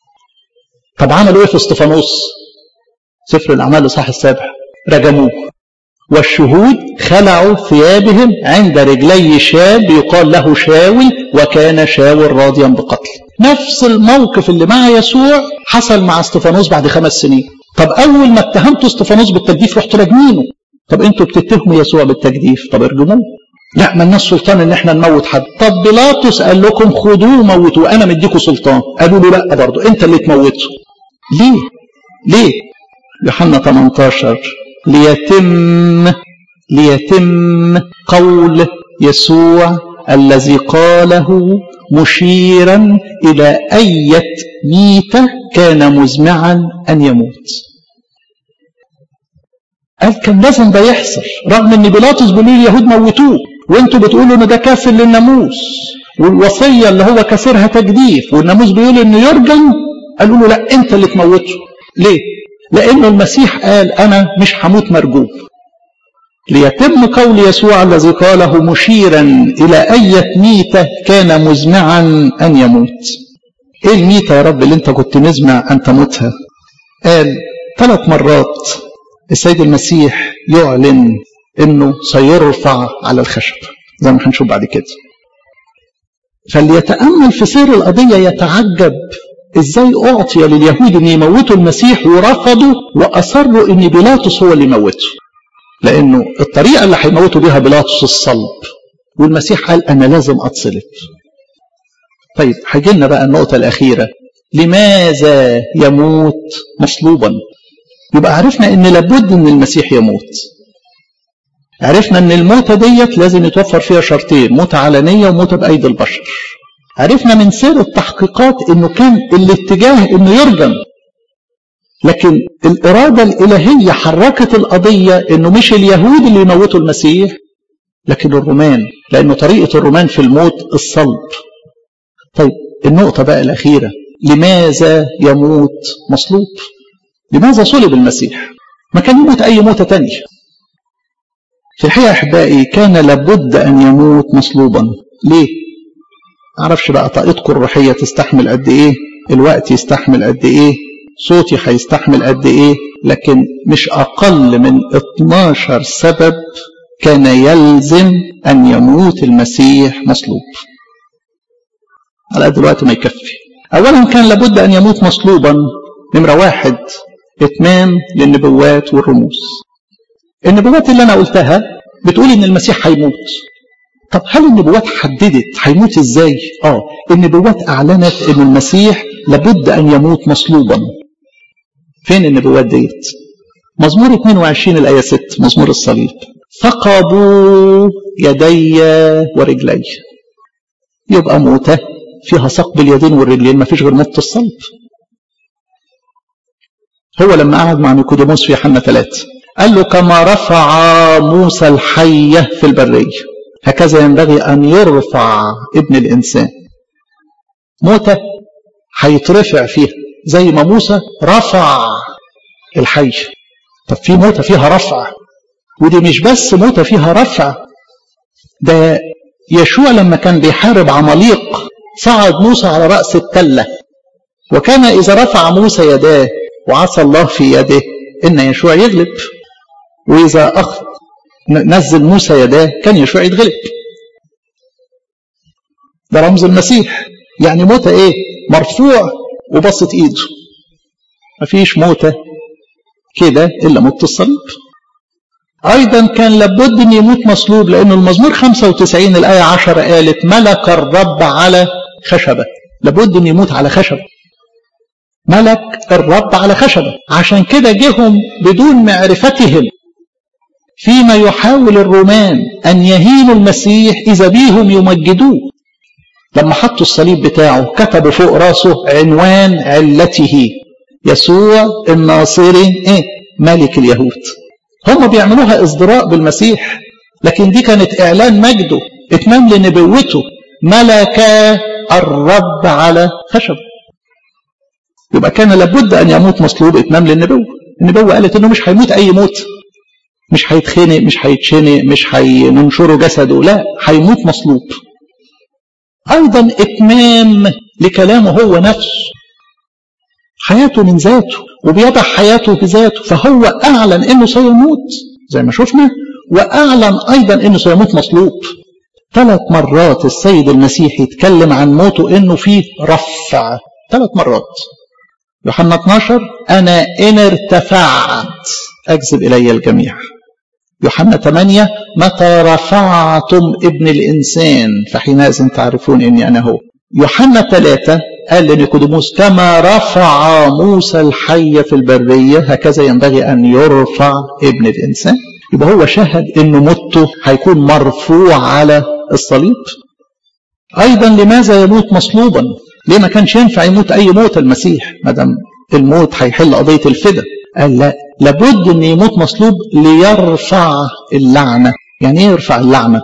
طب عملوا ايه في استفانوس سفر الاعمال الاصحاح السابع رجموه والشهود خلعوا ثيابهم عند رجلي شاب يقال له شاول وكان شاول راضيا بقتله نفس الموقف اللي مع يسوع حصل مع استفانوس بعد خمس سنين طب اول ما اتهمتوا استفانوس بالتجديف رحتوا راجمينه طب انتوا بتتهموا يسوع بالتجديف طب ارجموه لا مالناش سلطان ان احنا نموت حد طب بيلاطس قال لكم خدوه موتوه انا مديكوا سلطان قالوا له لا برضه انت اللي تموته ليه ليه يوحنا 18 ليتم ليتم قول يسوع الذي قاله مشيرا إلى أية ميتة كان مزمعا أن يموت قال كان لازم ده يحصل رغم ان بيلاطس بيقولوا اليهود موتوه وانتوا بتقولوا ان ده كافر للناموس والوصيه اللي هو كافرها تجديف والناموس بيقول انه يرجم قالوا له لا انت اللي تموته ليه؟ لأنه المسيح قال أنا مش هموت مرجوب ليتم قول يسوع الذي قاله مشيرا إلى أية ميتة كان مزمعا أن يموت إيه الميتة يا رب اللي أنت كنت مزمع أن تموتها قال ثلاث مرات السيد المسيح يعلن أنه سيرفع على الخشب زي ما هنشوف بعد كده فاللي يتأمل في سير القضية يتعجب ازاي اعطي لليهود ان يموتوا المسيح ورفضوا واصروا ان بيلاطس هو اللي يموته لانه الطريقه اللي هيموتوا بيها بيلاطس الصلب والمسيح قال انا لازم اتصلب طيب هيجي لنا بقى النقطه الاخيره لماذا يموت مصلوبا يبقى عرفنا ان لابد ان المسيح يموت عرفنا ان الموتة ديت لازم يتوفر فيها شرطين موتة علنية وموتة بأيدي البشر عرفنا من سير التحقيقات انه كان الاتجاه انه يرجم لكن الإرادة الإلهية حركت القضية انه مش اليهود اللي يموتوا المسيح لكن الرومان لأنه طريقة الرومان في الموت الصلب طيب النقطة بقى الأخيرة لماذا يموت مصلوب لماذا صلب المسيح ما كان يموت أي موتة تانية في الحقيقة أحبائي كان لابد أن يموت مصلوبا ليه معرفش بقى طاقتكم الروحية تستحمل قد إيه الوقت يستحمل قد إيه صوتي هيستحمل قد ايه لكن مش اقل من 12 سبب كان يلزم ان يموت المسيح مصلوب على قد الوقت ما يكفي اولا كان لابد ان يموت مصلوبا نمره واحد اتمام للنبوات والرموز النبوات اللي انا قلتها بتقول ان المسيح هيموت طب هل النبوات حددت هيموت ازاي اه النبوات اعلنت ان المسيح لابد ان يموت مصلوبا فين النبوات ديت مزمور 22 الايه 6 مزمور الصليب ثقبوا يدي ورجلي يبقى موته فيها ثقب اليدين والرجلين ما فيش غير موت الصلب هو لما قعد مع نيكوديموس في يوحنا 3 قال له كما رفع موسى الحية في البرية هكذا ينبغي أن يرفع ابن الإنسان موتة هيترفع فيها زي ما موسى رفع الحي طب في موتة فيها رفع ودي مش بس موتة فيها رفع ده يشوع لما كان بيحارب عماليق صعد موسى على رأس التلة وكان إذا رفع موسى يداه وعصى الله في يده إن يشوع يغلب وإذا أخ نزل موسى يداه كان يشوع يتغلب ده رمز المسيح يعني موتة إيه مرفوع وبسط إيده مفيش موتة كده إلا موت الصليب أيضا كان لابد أن يموت مصلوب لأن المزمور 95 الآية 10 قالت ملك الرب على خشبة لابد أن يموت على خشبة ملك الرب على خشبة عشان كده جهم بدون معرفتهم فيما يحاول الرومان أن يهينوا المسيح إذا بيهم يمجدوه لما حطوا الصليب بتاعه كتبوا فوق راسه عنوان علته يسوع الناصري ايه ملك اليهود هم بيعملوها ازدراء بالمسيح لكن دي كانت اعلان مجده اتمام لنبوته ملك الرب على خشب يبقى كان لابد ان يموت مصلوب اتمام للنبوه النبوه قالت انه مش هيموت اي موت مش هيتخنق مش هيتشنق مش هينشروا جسده لا هيموت مصلوب ايضا اتمام لكلامه هو نفسه حياته من ذاته وبيضع حياته بذاته فهو اعلن انه سيموت زي ما شفنا واعلن ايضا انه سيموت مصلوب ثلاث مرات السيد المسيح يتكلم عن موته انه فيه رفع ثلاث مرات يوحنا 12 انا ان ارتفعت اجذب الي الجميع يوحنا 8 متى رفعتم ابن الانسان فحينئذ تعرفون اني انا هو يوحنا 3 قال لنيكوديموس كما رفع موسى الحي في البريه هكذا ينبغي ان يرفع ابن الانسان يبقى هو شهد انه موته هيكون مرفوع على الصليب ايضا لماذا يموت مصلوبا ليه ما كانش ينفع يموت اي موت المسيح ما دام الموت هيحل قضيه الفدا قال لا لابد ان يموت مصلوب ليرفع اللعنه يعني ايه يرفع اللعنه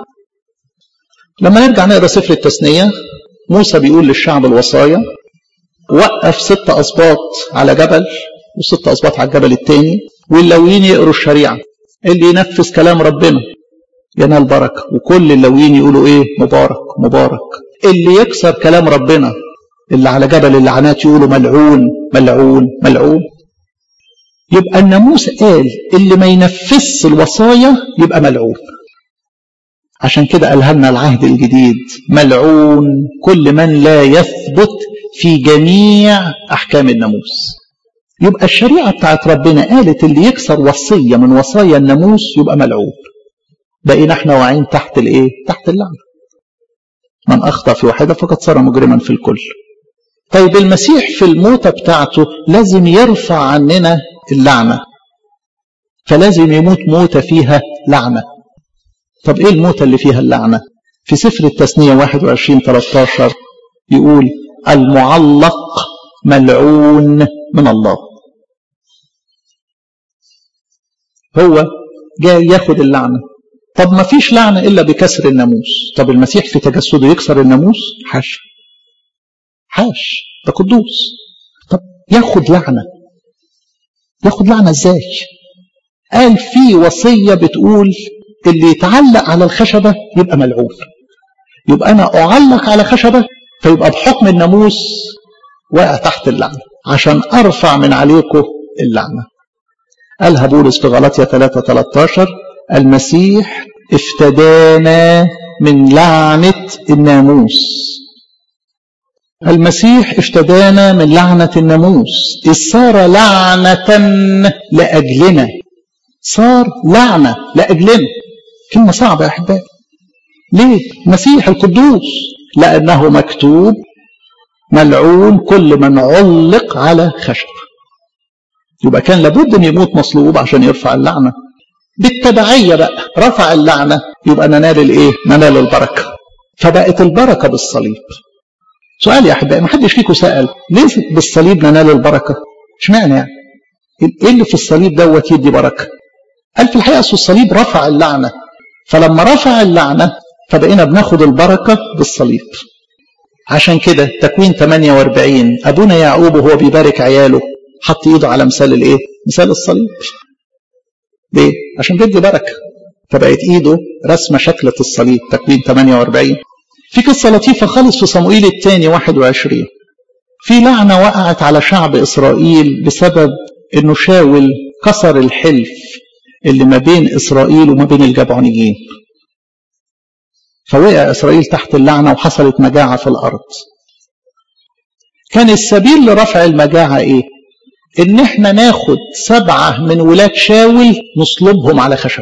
لما نرجع نقرا سفر التثنيه موسى بيقول للشعب الوصايا وقف ست اسباط على جبل وست اسباط على الجبل الثاني واللويين يقروا الشريعه اللي ينفذ كلام ربنا ينال بركه وكل اللويين يقولوا ايه مبارك مبارك اللي يكسر كلام ربنا اللي على جبل اللعنات يقولوا ملعون ملعون ملعون يبقى الناموس قال اللي ما ينفذش الوصايا يبقى ملعون عشان كده قالها لنا العهد الجديد ملعون كل من لا يثبت في جميع احكام الناموس يبقى الشريعه بتاعت ربنا قالت اللي يكسر وصيه من وصايا الناموس يبقى ملعون بقينا احنا واعيين تحت الايه تحت اللعنه من اخطا في واحده فقد صار مجرما في الكل طيب المسيح في الموتة بتاعته لازم يرفع عننا اللعنة فلازم يموت موتة فيها لعنة طب ايه الموتة اللي فيها اللعنة في سفر التثنية 21 13 يقول المعلق ملعون من الله هو جاي ياخد اللعنة طب ما فيش لعنة إلا بكسر الناموس طب المسيح في تجسده يكسر الناموس حاشا حاش ده قدوس طب ياخد لعنة ياخد لعنة ازاي قال في وصية بتقول اللي يتعلق على الخشبة يبقى ملعون يبقى أنا أعلق على خشبة فيبقى بحكم الناموس واقع تحت اللعنة عشان ارفع من عليكم اللعنه قالها بولس في غلطية 3 13 المسيح افتدانا من لعنة الناموس المسيح افتدانا من لعنة الناموس إذ صار لعنة لأجلنا صار لعنة لأجلنا كلمة صعبة يا أحبائي ليه؟ مسيح القدوس لأنه مكتوب ملعون كل من علق على خشب يبقى كان لابد ان يموت مصلوب عشان يرفع اللعنه بالتبعيه بقى رفع اللعنه يبقى ننال الايه؟ ننال البركه فبقت البركه بالصليب سؤال يا احبائي ما حدش فيكم سال ليه بالصليب ننال البركه؟ اشمعنى يعني؟ ايه اللي في الصليب دوت يدي بركه؟ قال في الحقيقه الصليب رفع اللعنه فلما رفع اللعنه فبقينا بناخد البركه بالصليب عشان كده تكوين 48 ابونا يعقوب وهو بيبارك عياله حط ايده على مثال الايه؟ مثال الصليب. ليه؟ عشان بيدي بركه. فبقت ايده رسمه شكلة الصليب تكوين 48. في قصه لطيفه خالص في صموئيل الثاني 21. في لعنه وقعت على شعب اسرائيل بسبب انه شاول كسر الحلف اللي ما بين اسرائيل وما بين الجبعونيين. فوقع اسرائيل تحت اللعنه وحصلت مجاعه في الارض. كان السبيل لرفع المجاعه ايه؟ ان احنا ناخد سبعة من ولاد شاول نصلبهم على خشبة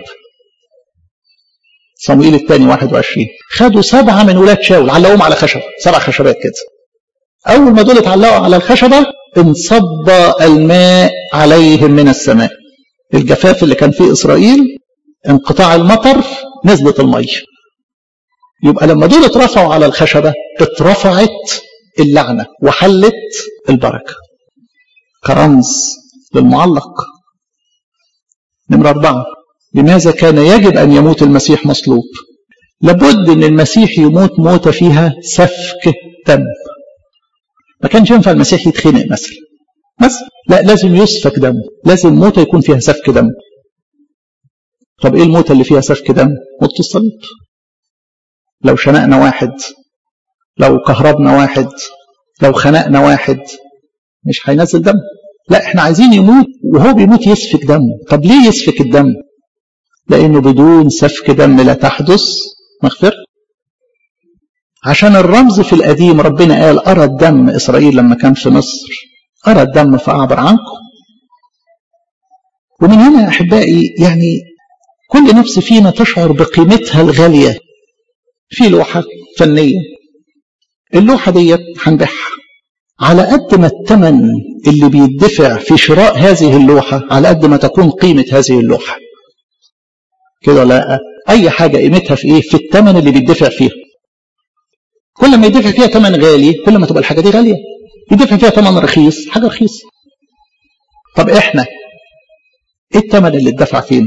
صموئيل الثاني 21 خدوا سبعة من ولاد شاول علقوهم على خشبة سبع خشبات كده أول ما دول اتعلقوا على الخشبة انصب الماء عليهم من السماء الجفاف اللي كان في إسرائيل انقطاع المطر نزلت المية يبقى لما دول اترفعوا على الخشبة اترفعت اللعنة وحلت البركة كرمز للمعلق نمرة أربعة لماذا كان يجب أن يموت المسيح مصلوب لابد أن المسيح يموت موتة فيها سفك دم ما كانش ينفع المسيح يتخنق مثلا بس لا لازم يسفك دم لازم موتة يكون فيها سفك دم طب ايه الموتة اللي فيها سفك دم موتة الصليب لو شنقنا واحد لو كهربنا واحد لو خنقنا واحد مش هينزل دم لا احنا عايزين يموت وهو بيموت يسفك دم طب ليه يسفك الدم لانه بدون سفك دم لا تحدث مغفرة عشان الرمز في القديم ربنا قال أرى الدم إسرائيل لما كان في مصر أرى الدم فأعبر عنكم ومن هنا يا أحبائي يعني كل نفس فينا تشعر بقيمتها الغالية في لوحة فنية اللوحة ديت هنبيعها على قد ما الثمن اللي بيدفع في شراء هذه اللوحة على قد ما تكون قيمة هذه اللوحة كده لا أي حاجة قيمتها في إيه في الثمن اللي بيدفع فيها كل ما يدفع فيها ثمن غالي كل ما تبقى الحاجة دي غالية يدفع فيها ثمن رخيص حاجة رخيصة طب إحنا إيه الثمن اللي اتدفع فينا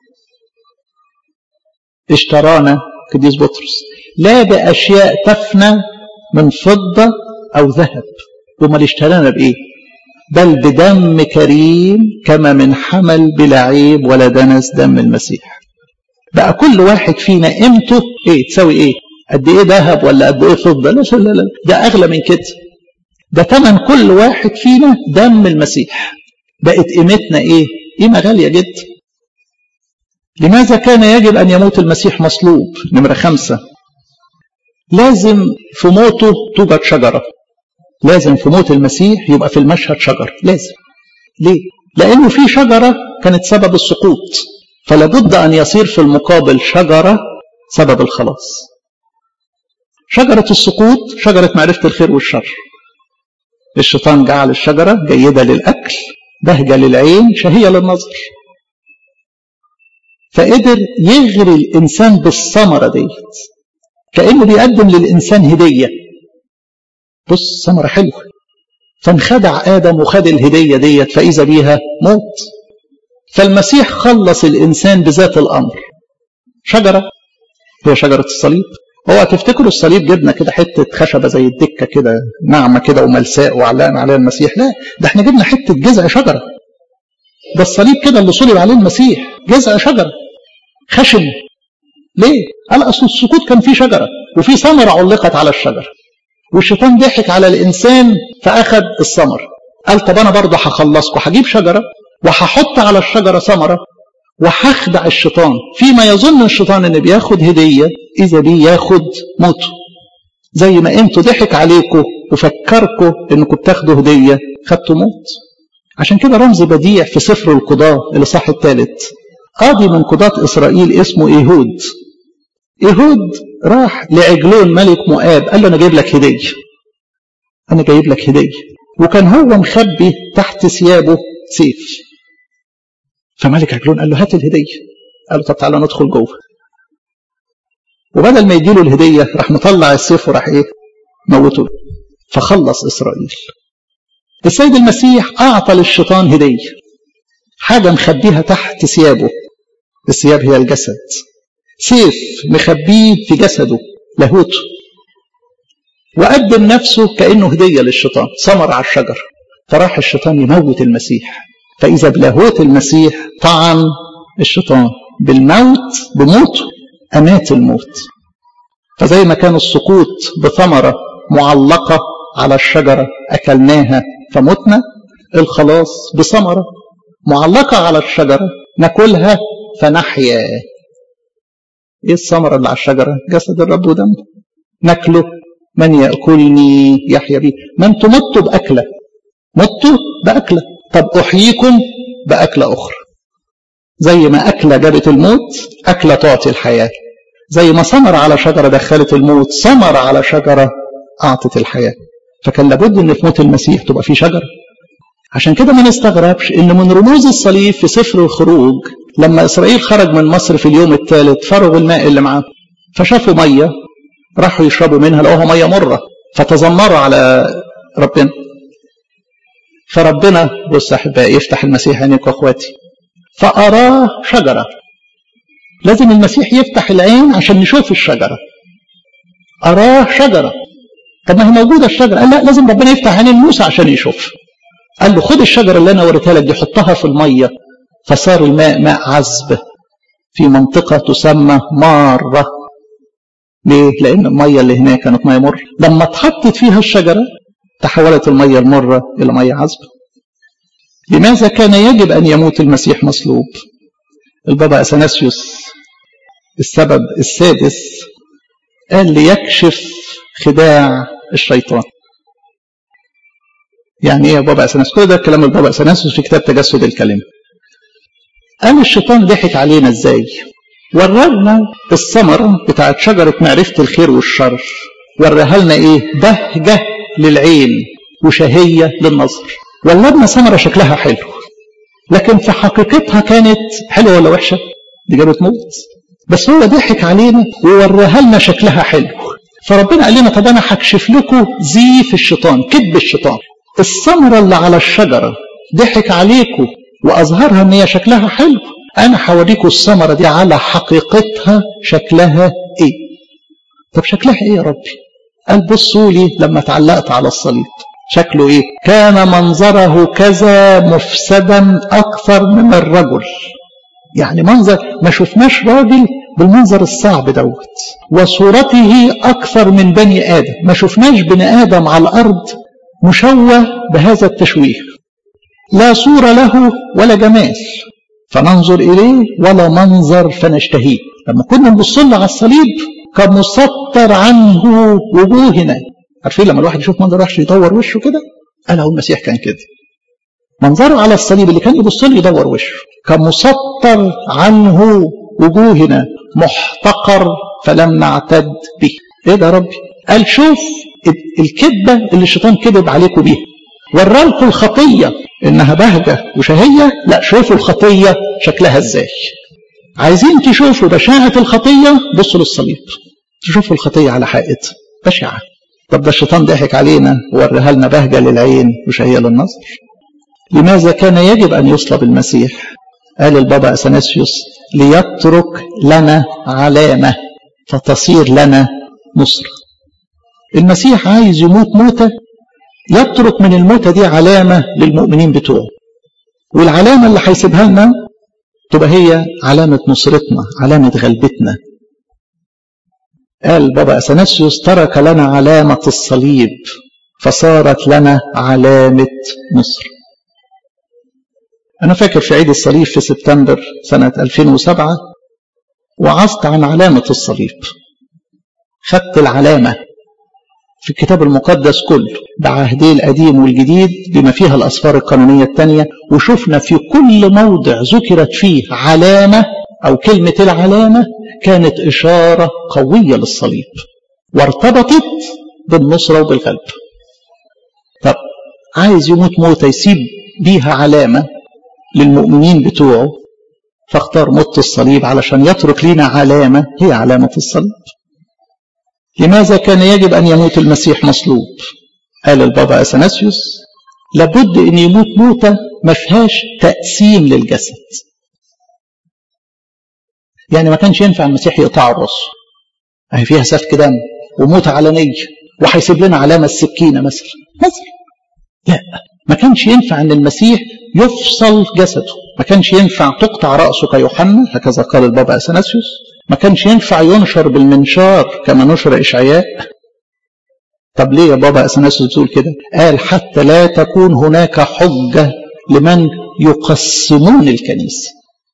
اشترانا قديس بطرس لا بأشياء تفنى من فضة أو ذهب وما اشترانا بإيه بل بدم كريم كما من حمل بلا عيب ولا دنس دم المسيح بقى كل واحد فينا قيمته ايه تساوي ايه قد ايه ذهب ولا قد ايه فضه لا لا لا ده اغلى من كده ده ثمن كل واحد فينا دم المسيح بقت قيمتنا ايه قيمه غاليه جدا لماذا كان يجب ان يموت المسيح مصلوب نمره خمسه لازم في موته توجد شجره لازم في موت المسيح يبقى في المشهد شجر لازم ليه لانه في شجره كانت سبب السقوط فلا بد ان يصير في المقابل شجره سبب الخلاص شجره السقوط شجره معرفه الخير والشر الشيطان جعل الشجره جيده للاكل بهجه للعين شهيه للنظر فقدر يغري الانسان بالثمره ديت كانه بيقدم للانسان هديه بص ثمرة حلوة فانخدع آدم وخد الهدية ديت فإذا بيها موت فالمسيح خلص الإنسان بذات الأمر شجرة هي شجرة الصليب هو تفتكروا الصليب جبنا كده حتة خشبة زي الدكة كده ناعمة كده وملساء وعلقنا عليها المسيح لا ده احنا جبنا حتة جذع شجرة ده الصليب كده اللي صلب عليه المسيح جذع شجرة خشن ليه؟ قال أصل السقوط كان فيه شجرة وفي ثمرة علقت على الشجرة والشيطان ضحك على الإنسان فأخذ الثمر قال طب انا برضه هخلصكم هجيب شجره وهحط على الشجره ثمره وهخدع الشيطان فيما يظن الشيطان ان بياخد هديه اذا بياخد موته زي ما انتوا ضحك عليكم وفكركم انكم بتاخدوا هديه خدتوا موت عشان كده رمز بديع في سفر القضاة الاصحاح الثالث قاضي من قضاة اسرائيل اسمه ايهود ايهود راح لعجلون ملك مؤاب قال له انا جايب لك هديه انا جايب لك هديه وكان هو مخبي تحت ثيابه سيف فملك عجلون قال له هات الهديه قال له طب تعالى ندخل جوه وبدل ما يديله الهديه راح مطلع السيف وراح ايه موته فخلص اسرائيل السيد المسيح اعطى للشيطان هديه حاجه مخبيها تحت ثيابه الثياب هي الجسد سيف مخبيه في جسده لاهوته وقدم نفسه كانه هديه للشيطان ثمر على الشجر فراح الشيطان يموت المسيح فاذا بلاهوت المسيح طعن الشيطان بالموت بموته امات الموت فزي ما كان السقوط بثمره معلقه على الشجره اكلناها فمتنا الخلاص بثمره معلقه على الشجره ناكلها فنحيا ايه الثمره اللي على الشجره جسد الرب ودمه ناكله من ياكلني يحيا بي ما انتم متوا باكله متوا باكله طب احييكم باكله اخرى زي ما اكله جابت الموت اكله تعطي الحياه زي ما ثمره على شجره دخلت الموت ثمره على شجره اعطت الحياه فكان لابد ان في موت المسيح تبقى في شجره عشان كده ما نستغربش ان من رموز الصليب في سفر الخروج لما اسرائيل خرج من مصر في اليوم الثالث فرغوا الماء اللي معاه فشافوا ميه راحوا يشربوا منها لقوها ميه مره فتذمروا على ربنا فربنا بص احبائي يفتح المسيح عينيك واخواتي فاراه شجره لازم المسيح يفتح العين عشان نشوف الشجره اراه شجره طب ما هي موجوده الشجره قال لا لازم ربنا يفتح عينين موسى عشان يشوف قال له خد الشجره اللي انا وريتها لك دي حطها في الميه فصار الماء ماء عذب في منطقه تسمى ماره ليه؟ لأن المية اللي هناك كانت مية مر لما اتحطت فيها الشجرة تحولت المية المرة إلى مية عذبة لماذا كان يجب أن يموت المسيح مصلوب البابا أثناسيوس السبب السادس قال ليكشف خداع الشيطان يعني ايه يا بابا اثناسيوس كل ده كلام البابا اثناسيوس في كتاب تجسد الكلمه قال الشيطان ضحك علينا ازاي ورانا الثمرة بتاعت شجرة معرفة الخير والشر وراها لنا ايه بهجة للعين وشهية للنظر ولدنا ثمرة شكلها حلو لكن في حقيقتها كانت حلوة ولا وحشة دي جابت موت بس هو ضحك علينا ووراها لنا شكلها حلو فربنا قال لنا طب انا هكشف لكم زيف الشيطان كذب الشيطان الثمرة اللي على الشجرة ضحك عليكم واظهرها ان هي شكلها حلو انا هوريكم الثمره دي على حقيقتها شكلها ايه طب شكلها ايه يا ربي قال بصوا لي لما اتعلقت على الصليب شكله ايه كان منظره كذا مفسدا اكثر من الرجل يعني منظر ما شفناش راجل بالمنظر الصعب دوت وصورته اكثر من بني ادم ما شفناش بني ادم على الارض مشوه بهذا التشويه لا صوره له ولا جمال فننظر إليه ولا منظر فنشتهيه لما كنا نبص له على الصليب كان مسطر عنه وجوهنا عارفين لما الواحد يشوف منظر وحش يدور وشه كده قال هو المسيح كان كده منظره على الصليب اللي كان يبص له يدور وشه كان مسطر عنه وجوهنا محتقر فلم نعتد به ايه ده يا ربي قال شوف الكذبه اللي الشيطان كذب عليكم بيها ورالكم الخطيه انها بهجه وشهيه لا شوفوا الخطيه شكلها ازاي عايزين تشوفوا بشاعه الخطيه بصوا للصليب تشوفوا الخطيه على حقيقتها بشعه طب ده الشيطان ضحك علينا ووريها لنا بهجه للعين وشهيه للنظر لماذا كان يجب ان يصلب المسيح قال البابا اثناسيوس ليترك لنا علامه فتصير لنا نصره المسيح عايز يموت موته يترك من الموتة دي علامة للمؤمنين بتوعه والعلامة اللي هيسيبها لنا تبقى هي علامة نصرتنا علامة غلبتنا قال بابا أثناسيوس ترك لنا علامة الصليب فصارت لنا علامة مصر أنا فاكر في عيد الصليب في سبتمبر سنة 2007 وعظت عن علامة الصليب خدت العلامة في الكتاب المقدس كله بعهديه القديم والجديد بما فيها الأسفار القانونية الثانية وشفنا في كل موضع ذكرت فيه علامة أو كلمة العلامة كانت إشارة قوية للصليب وارتبطت بالنصرة وبالغلب طب عايز يموت موتة يسيب بيها علامة للمؤمنين بتوعه فاختار موت الصليب علشان يترك لنا علامة هي علامة الصليب لماذا كان يجب أن يموت المسيح مصلوب قال البابا أثناسيوس لابد أن يموت موتة ما فيهاش تقسيم للجسد يعني ما كانش ينفع المسيح يقطع الراس اهي فيها سفك دم وموتة علنية وهيسيب لنا علامة السكينة مثلا مثلا لا ما كانش ينفع ان المسيح يفصل جسده ما كانش ينفع تقطع رأسه كيوحنا هكذا قال البابا أثناسيوس ما كانش ينفع ينشر بالمنشار كما نشر إشعياء طب ليه يا بابا أثناسيوس بتقول كده قال حتى لا تكون هناك حجة لمن يقسمون الكنيسة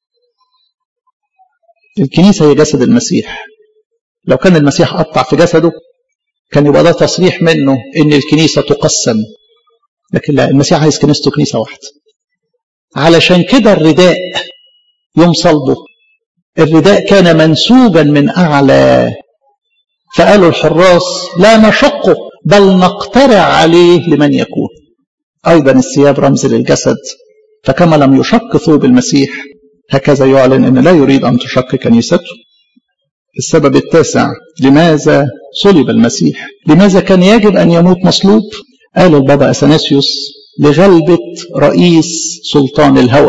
الكنيسة هي جسد المسيح لو كان المسيح قطع في جسده كان يبقى ده تصريح منه ان الكنيسة تقسم لكن لا المسيح عايز كنيسته كنيسة واحدة علشان كده الرداء يوم صلبه الرداء كان منسوبا من أعلى فقالوا الحراس لا نشقه بل نقترع عليه لمن يكون أيضا الثياب رمز للجسد فكما لم يشق ثوب المسيح هكذا يعلن أن لا يريد أن تشق كنيسته السبب التاسع لماذا صلب المسيح لماذا كان يجب أن يموت مصلوب قال البابا أثناسيوس لغلبة رئيس سلطان الهوى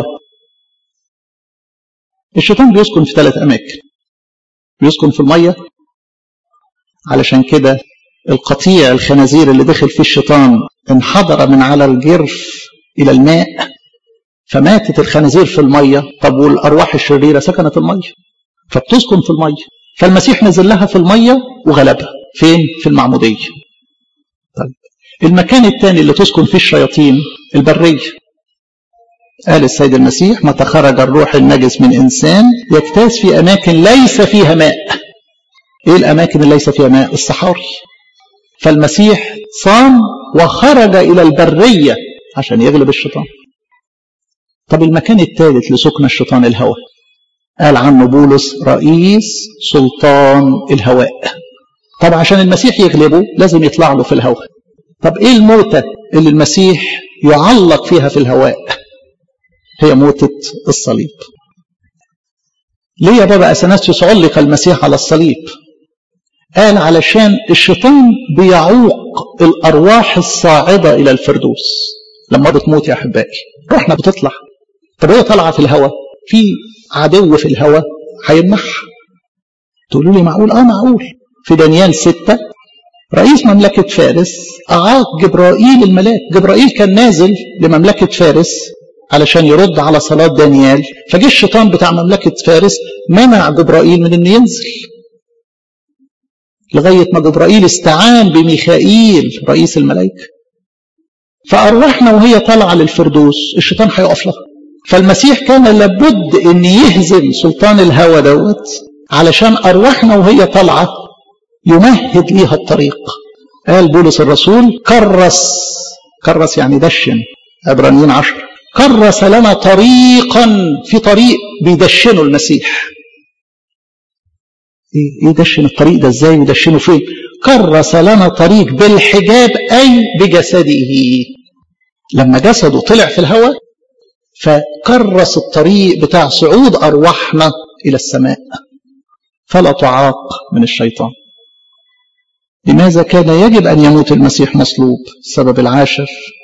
الشيطان بيسكن في ثلاث أماكن بيسكن في المية علشان كده القطيع الخنازير اللي دخل فيه الشيطان انحدر من على الجرف إلى الماء فماتت الخنازير في المية طب والأرواح الشريرة سكنت المية فبتسكن في المية فالمسيح نزل لها في المية وغلبها فين؟ في المعمودية طيب المكان الثاني اللي تسكن فيه الشياطين البرية قال السيد المسيح متى خرج الروح النجس من إنسان يجتاز في أماكن ليس فيها ماء إيه الأماكن اللي ليس فيها ماء الصحاري فالمسيح صام وخرج إلى البرية عشان يغلب الشيطان طب المكان الثالث لسكن الشيطان الهوى قال عنه بولس رئيس سلطان الهواء طب عشان المسيح يغلبه لازم يطلع له في الهواء طب ايه الموتة اللي المسيح يعلق فيها في الهواء هي موتة الصليب ليه يا بابا أثناسيوس علق المسيح على الصليب قال علشان الشيطان بيعوق الأرواح الصاعدة إلى الفردوس لما بتموت يا أحبائي روحنا بتطلع طب هي طالعة في الهواء في عدو في الهواء هيمنعها تقولوا لي معقول اه معقول في دانيال ستة رئيس مملكة فارس أعاق جبرائيل الملاك جبرائيل كان نازل لمملكة فارس علشان يرد على صلاة دانيال فجه الشيطان بتاع مملكة فارس منع جبرائيل من انه ينزل لغاية ما جبرائيل استعان بميخائيل رئيس الملائكة فأرواحنا وهي طالعة للفردوس الشيطان هيقف لها فالمسيح كان لابد ان يهزم سلطان الهوى دوت علشان أرواحنا وهي طالعة يمهد ليها الطريق قال بولس الرسول كرس كرس يعني دشن عبرانيين عشر كرس لنا طريقا في طريق بيدشنه المسيح ايه يدشن الطريق ده ازاي ويدشنه فين كرس لنا طريق بالحجاب اي بجسده لما جسده طلع في الهواء فكرس الطريق بتاع صعود ارواحنا الى السماء فلا تعاق من الشيطان لماذا كان يجب ان يموت المسيح مصلوب السبب العاشر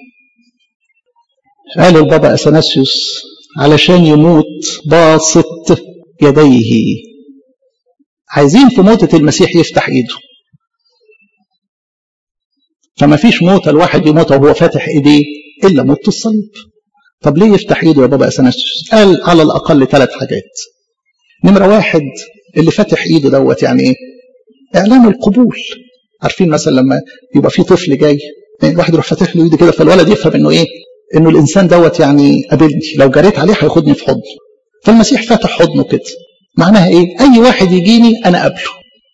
قال البابا اثناسيوس علشان يموت باسط يديه عايزين في موتة المسيح يفتح ايده فما فيش موتة الواحد يموت وهو فاتح ايديه الا موت الصليب طب ليه يفتح ايده يا بابا اثناسيوس قال على الاقل ثلاث حاجات نمرة واحد اللي فاتح ايده دوت يعني ايه اعلان القبول عارفين مثلا لما يبقى في طفل جاي يعني الواحد يروح فاتح له ايده كده فالولد يفهم انه ايه انه الانسان دوت يعني قابلني لو جريت عليه هياخدني في حضنه فالمسيح فاتح حضنه كده معناها ايه اي واحد يجيني انا قابله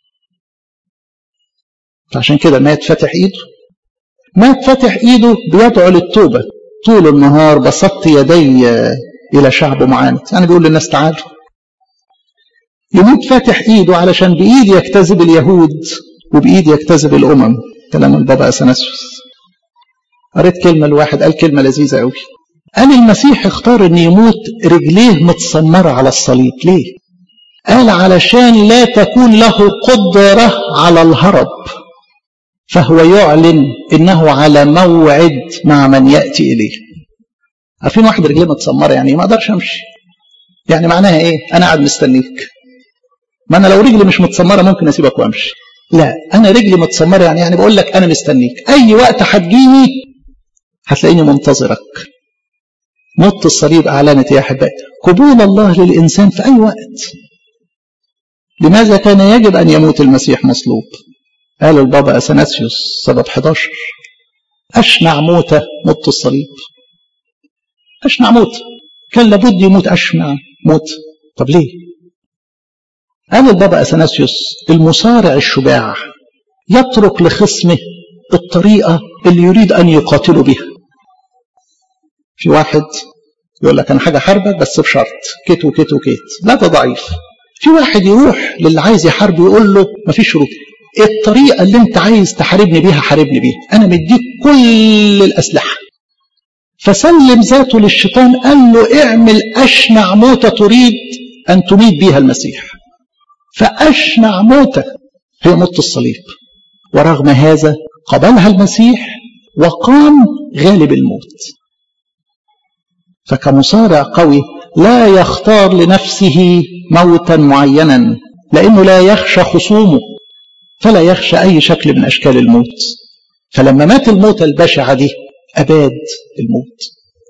فعشان كده مات فاتح ايده مات فاتح ايده بيدعو للتوبه طول النهار بسطت يدي الى شعب معاند يعني بيقول للناس تعالوا يموت فاتح ايده علشان بايد يجتذب اليهود وبايد يجتذب الامم كلام البابا اثناسيوس قريت كلمه لواحد قال كلمه لذيذه قوي قال المسيح اختار ان يموت رجليه متسمره على الصليب ليه قال علشان لا تكون له قدره على الهرب فهو يعلن انه على موعد مع من ياتي اليه عارفين واحد رجليه متسمره يعني ما اقدرش امشي يعني معناها ايه انا قاعد مستنيك ما انا لو رجلي مش متسمره ممكن اسيبك وامشي لا انا رجلي متسمره يعني يعني بقول لك انا مستنيك اي وقت هتجيني هتلاقيني منتظرك موت الصليب اعلنت يا احبائي قبول الله للانسان في اي وقت لماذا كان يجب ان يموت المسيح مصلوب قال البابا اثناسيوس سبب 11 اشنع موته موت الصليب اشنع موت كان لابد يموت اشنع موت طب ليه قال البابا اثناسيوس المصارع الشجاع يترك لخصمه الطريقه اللي يريد ان يقاتله بها في واحد يقول لك انا حاجه حاربك بس بشرط كيت وكيت وكيت لا ده ضعيف في واحد يروح للي عايز يحارب يقول له مفيش شروط الطريقه اللي انت عايز تحاربني بيها حاربني بيها انا مديك كل الاسلحه فسلم ذاته للشيطان قال له اعمل اشنع موته تريد ان تميت بيها المسيح فاشنع موته هي موت الصليب ورغم هذا قبلها المسيح وقام غالب الموت فكمصارع قوي لا يختار لنفسه موتا معينا لانه لا يخشى خصومه فلا يخشى اي شكل من اشكال الموت فلما مات الموت البشعه دي اباد الموت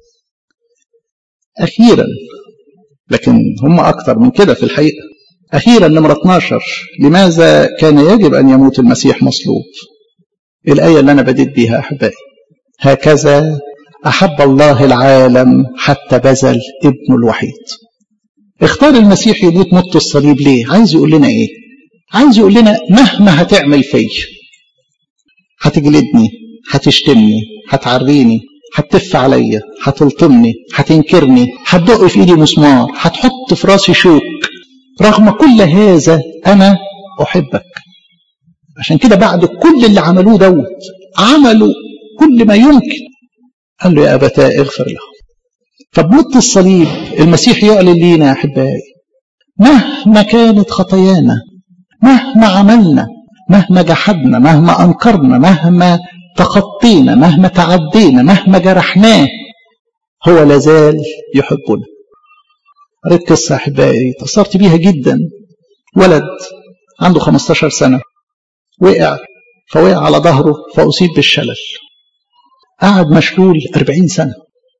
اخيرا لكن هم اكثر من كده في الحقيقه اخيرا نمره 12 لماذا كان يجب ان يموت المسيح مصلوب الايه اللي انا بديت بيها احبائي هكذا احب الله العالم حتى بذل ابنه الوحيد اختار المسيح يموت موت الصليب ليه عايز يقول لنا ايه عايز يقول لنا مهما هتعمل في هتجلدني هتشتمني هتعريني هتف عليا هتلطمني هتنكرني هتدق في ايدي مسمار هتحط في راسي شوك رغم كل هذا انا احبك عشان كده بعد كل اللي عملوه دوت عملوا كل ما يمكن قال له يا ابتاه اغفر لهم طب موت الصليب المسيح يعلن لينا يا احبائي مهما كانت خطايانا مهما عملنا مهما جحدنا مهما انكرنا مهما تخطينا مهما تعدينا مهما جرحناه هو لازال يحبنا قريت قصة أحبائي تأثرت بيها جدا ولد عنده 15 سنة وقع فوقع على ظهره فأصيب بالشلل قعد مشلول 40 سنة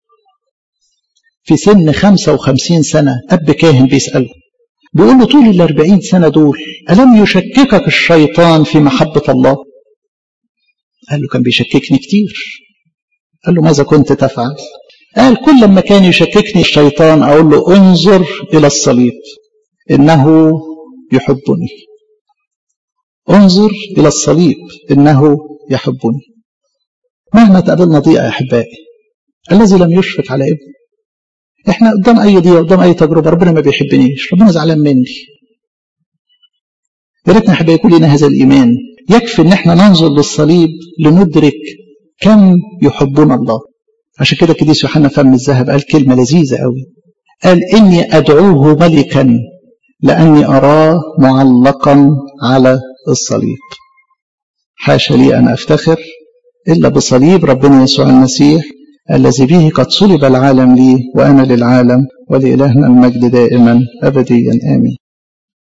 في سن 55 سنة أب كاهن بيسأله بيقول له طول ال 40 سنة دول ألم يشككك الشيطان في محبة الله؟ قال له كان بيشككني كتير قال له ماذا كنت تفعل؟ قال كل ما كان يشككني الشيطان أقول له انظر إلى الصليب إنه يحبني انظر إلى الصليب إنه يحبني مهما تقابلنا ضيقة يا أحبائي الذي لم يشفق على ابنه احنا قدام اي ضيقه قدام اي تجربه ربنا ما بيحبنيش ربنا زعلان مني يا ريتنا احبائي يكون لنا هذا الايمان يكفي ان احنا ننظر للصليب لندرك كم يحبنا الله عشان كده كديس يوحنا فم الذهب قال كلمه لذيذه قوي قال اني ادعوه ملكا لاني اراه معلقا على الصليب حاشا لي ان افتخر الا بصليب ربنا يسوع المسيح الذي به قد صلب العالم لي وأنا للعالم ولإلهنا المجد دائما أبديا آمين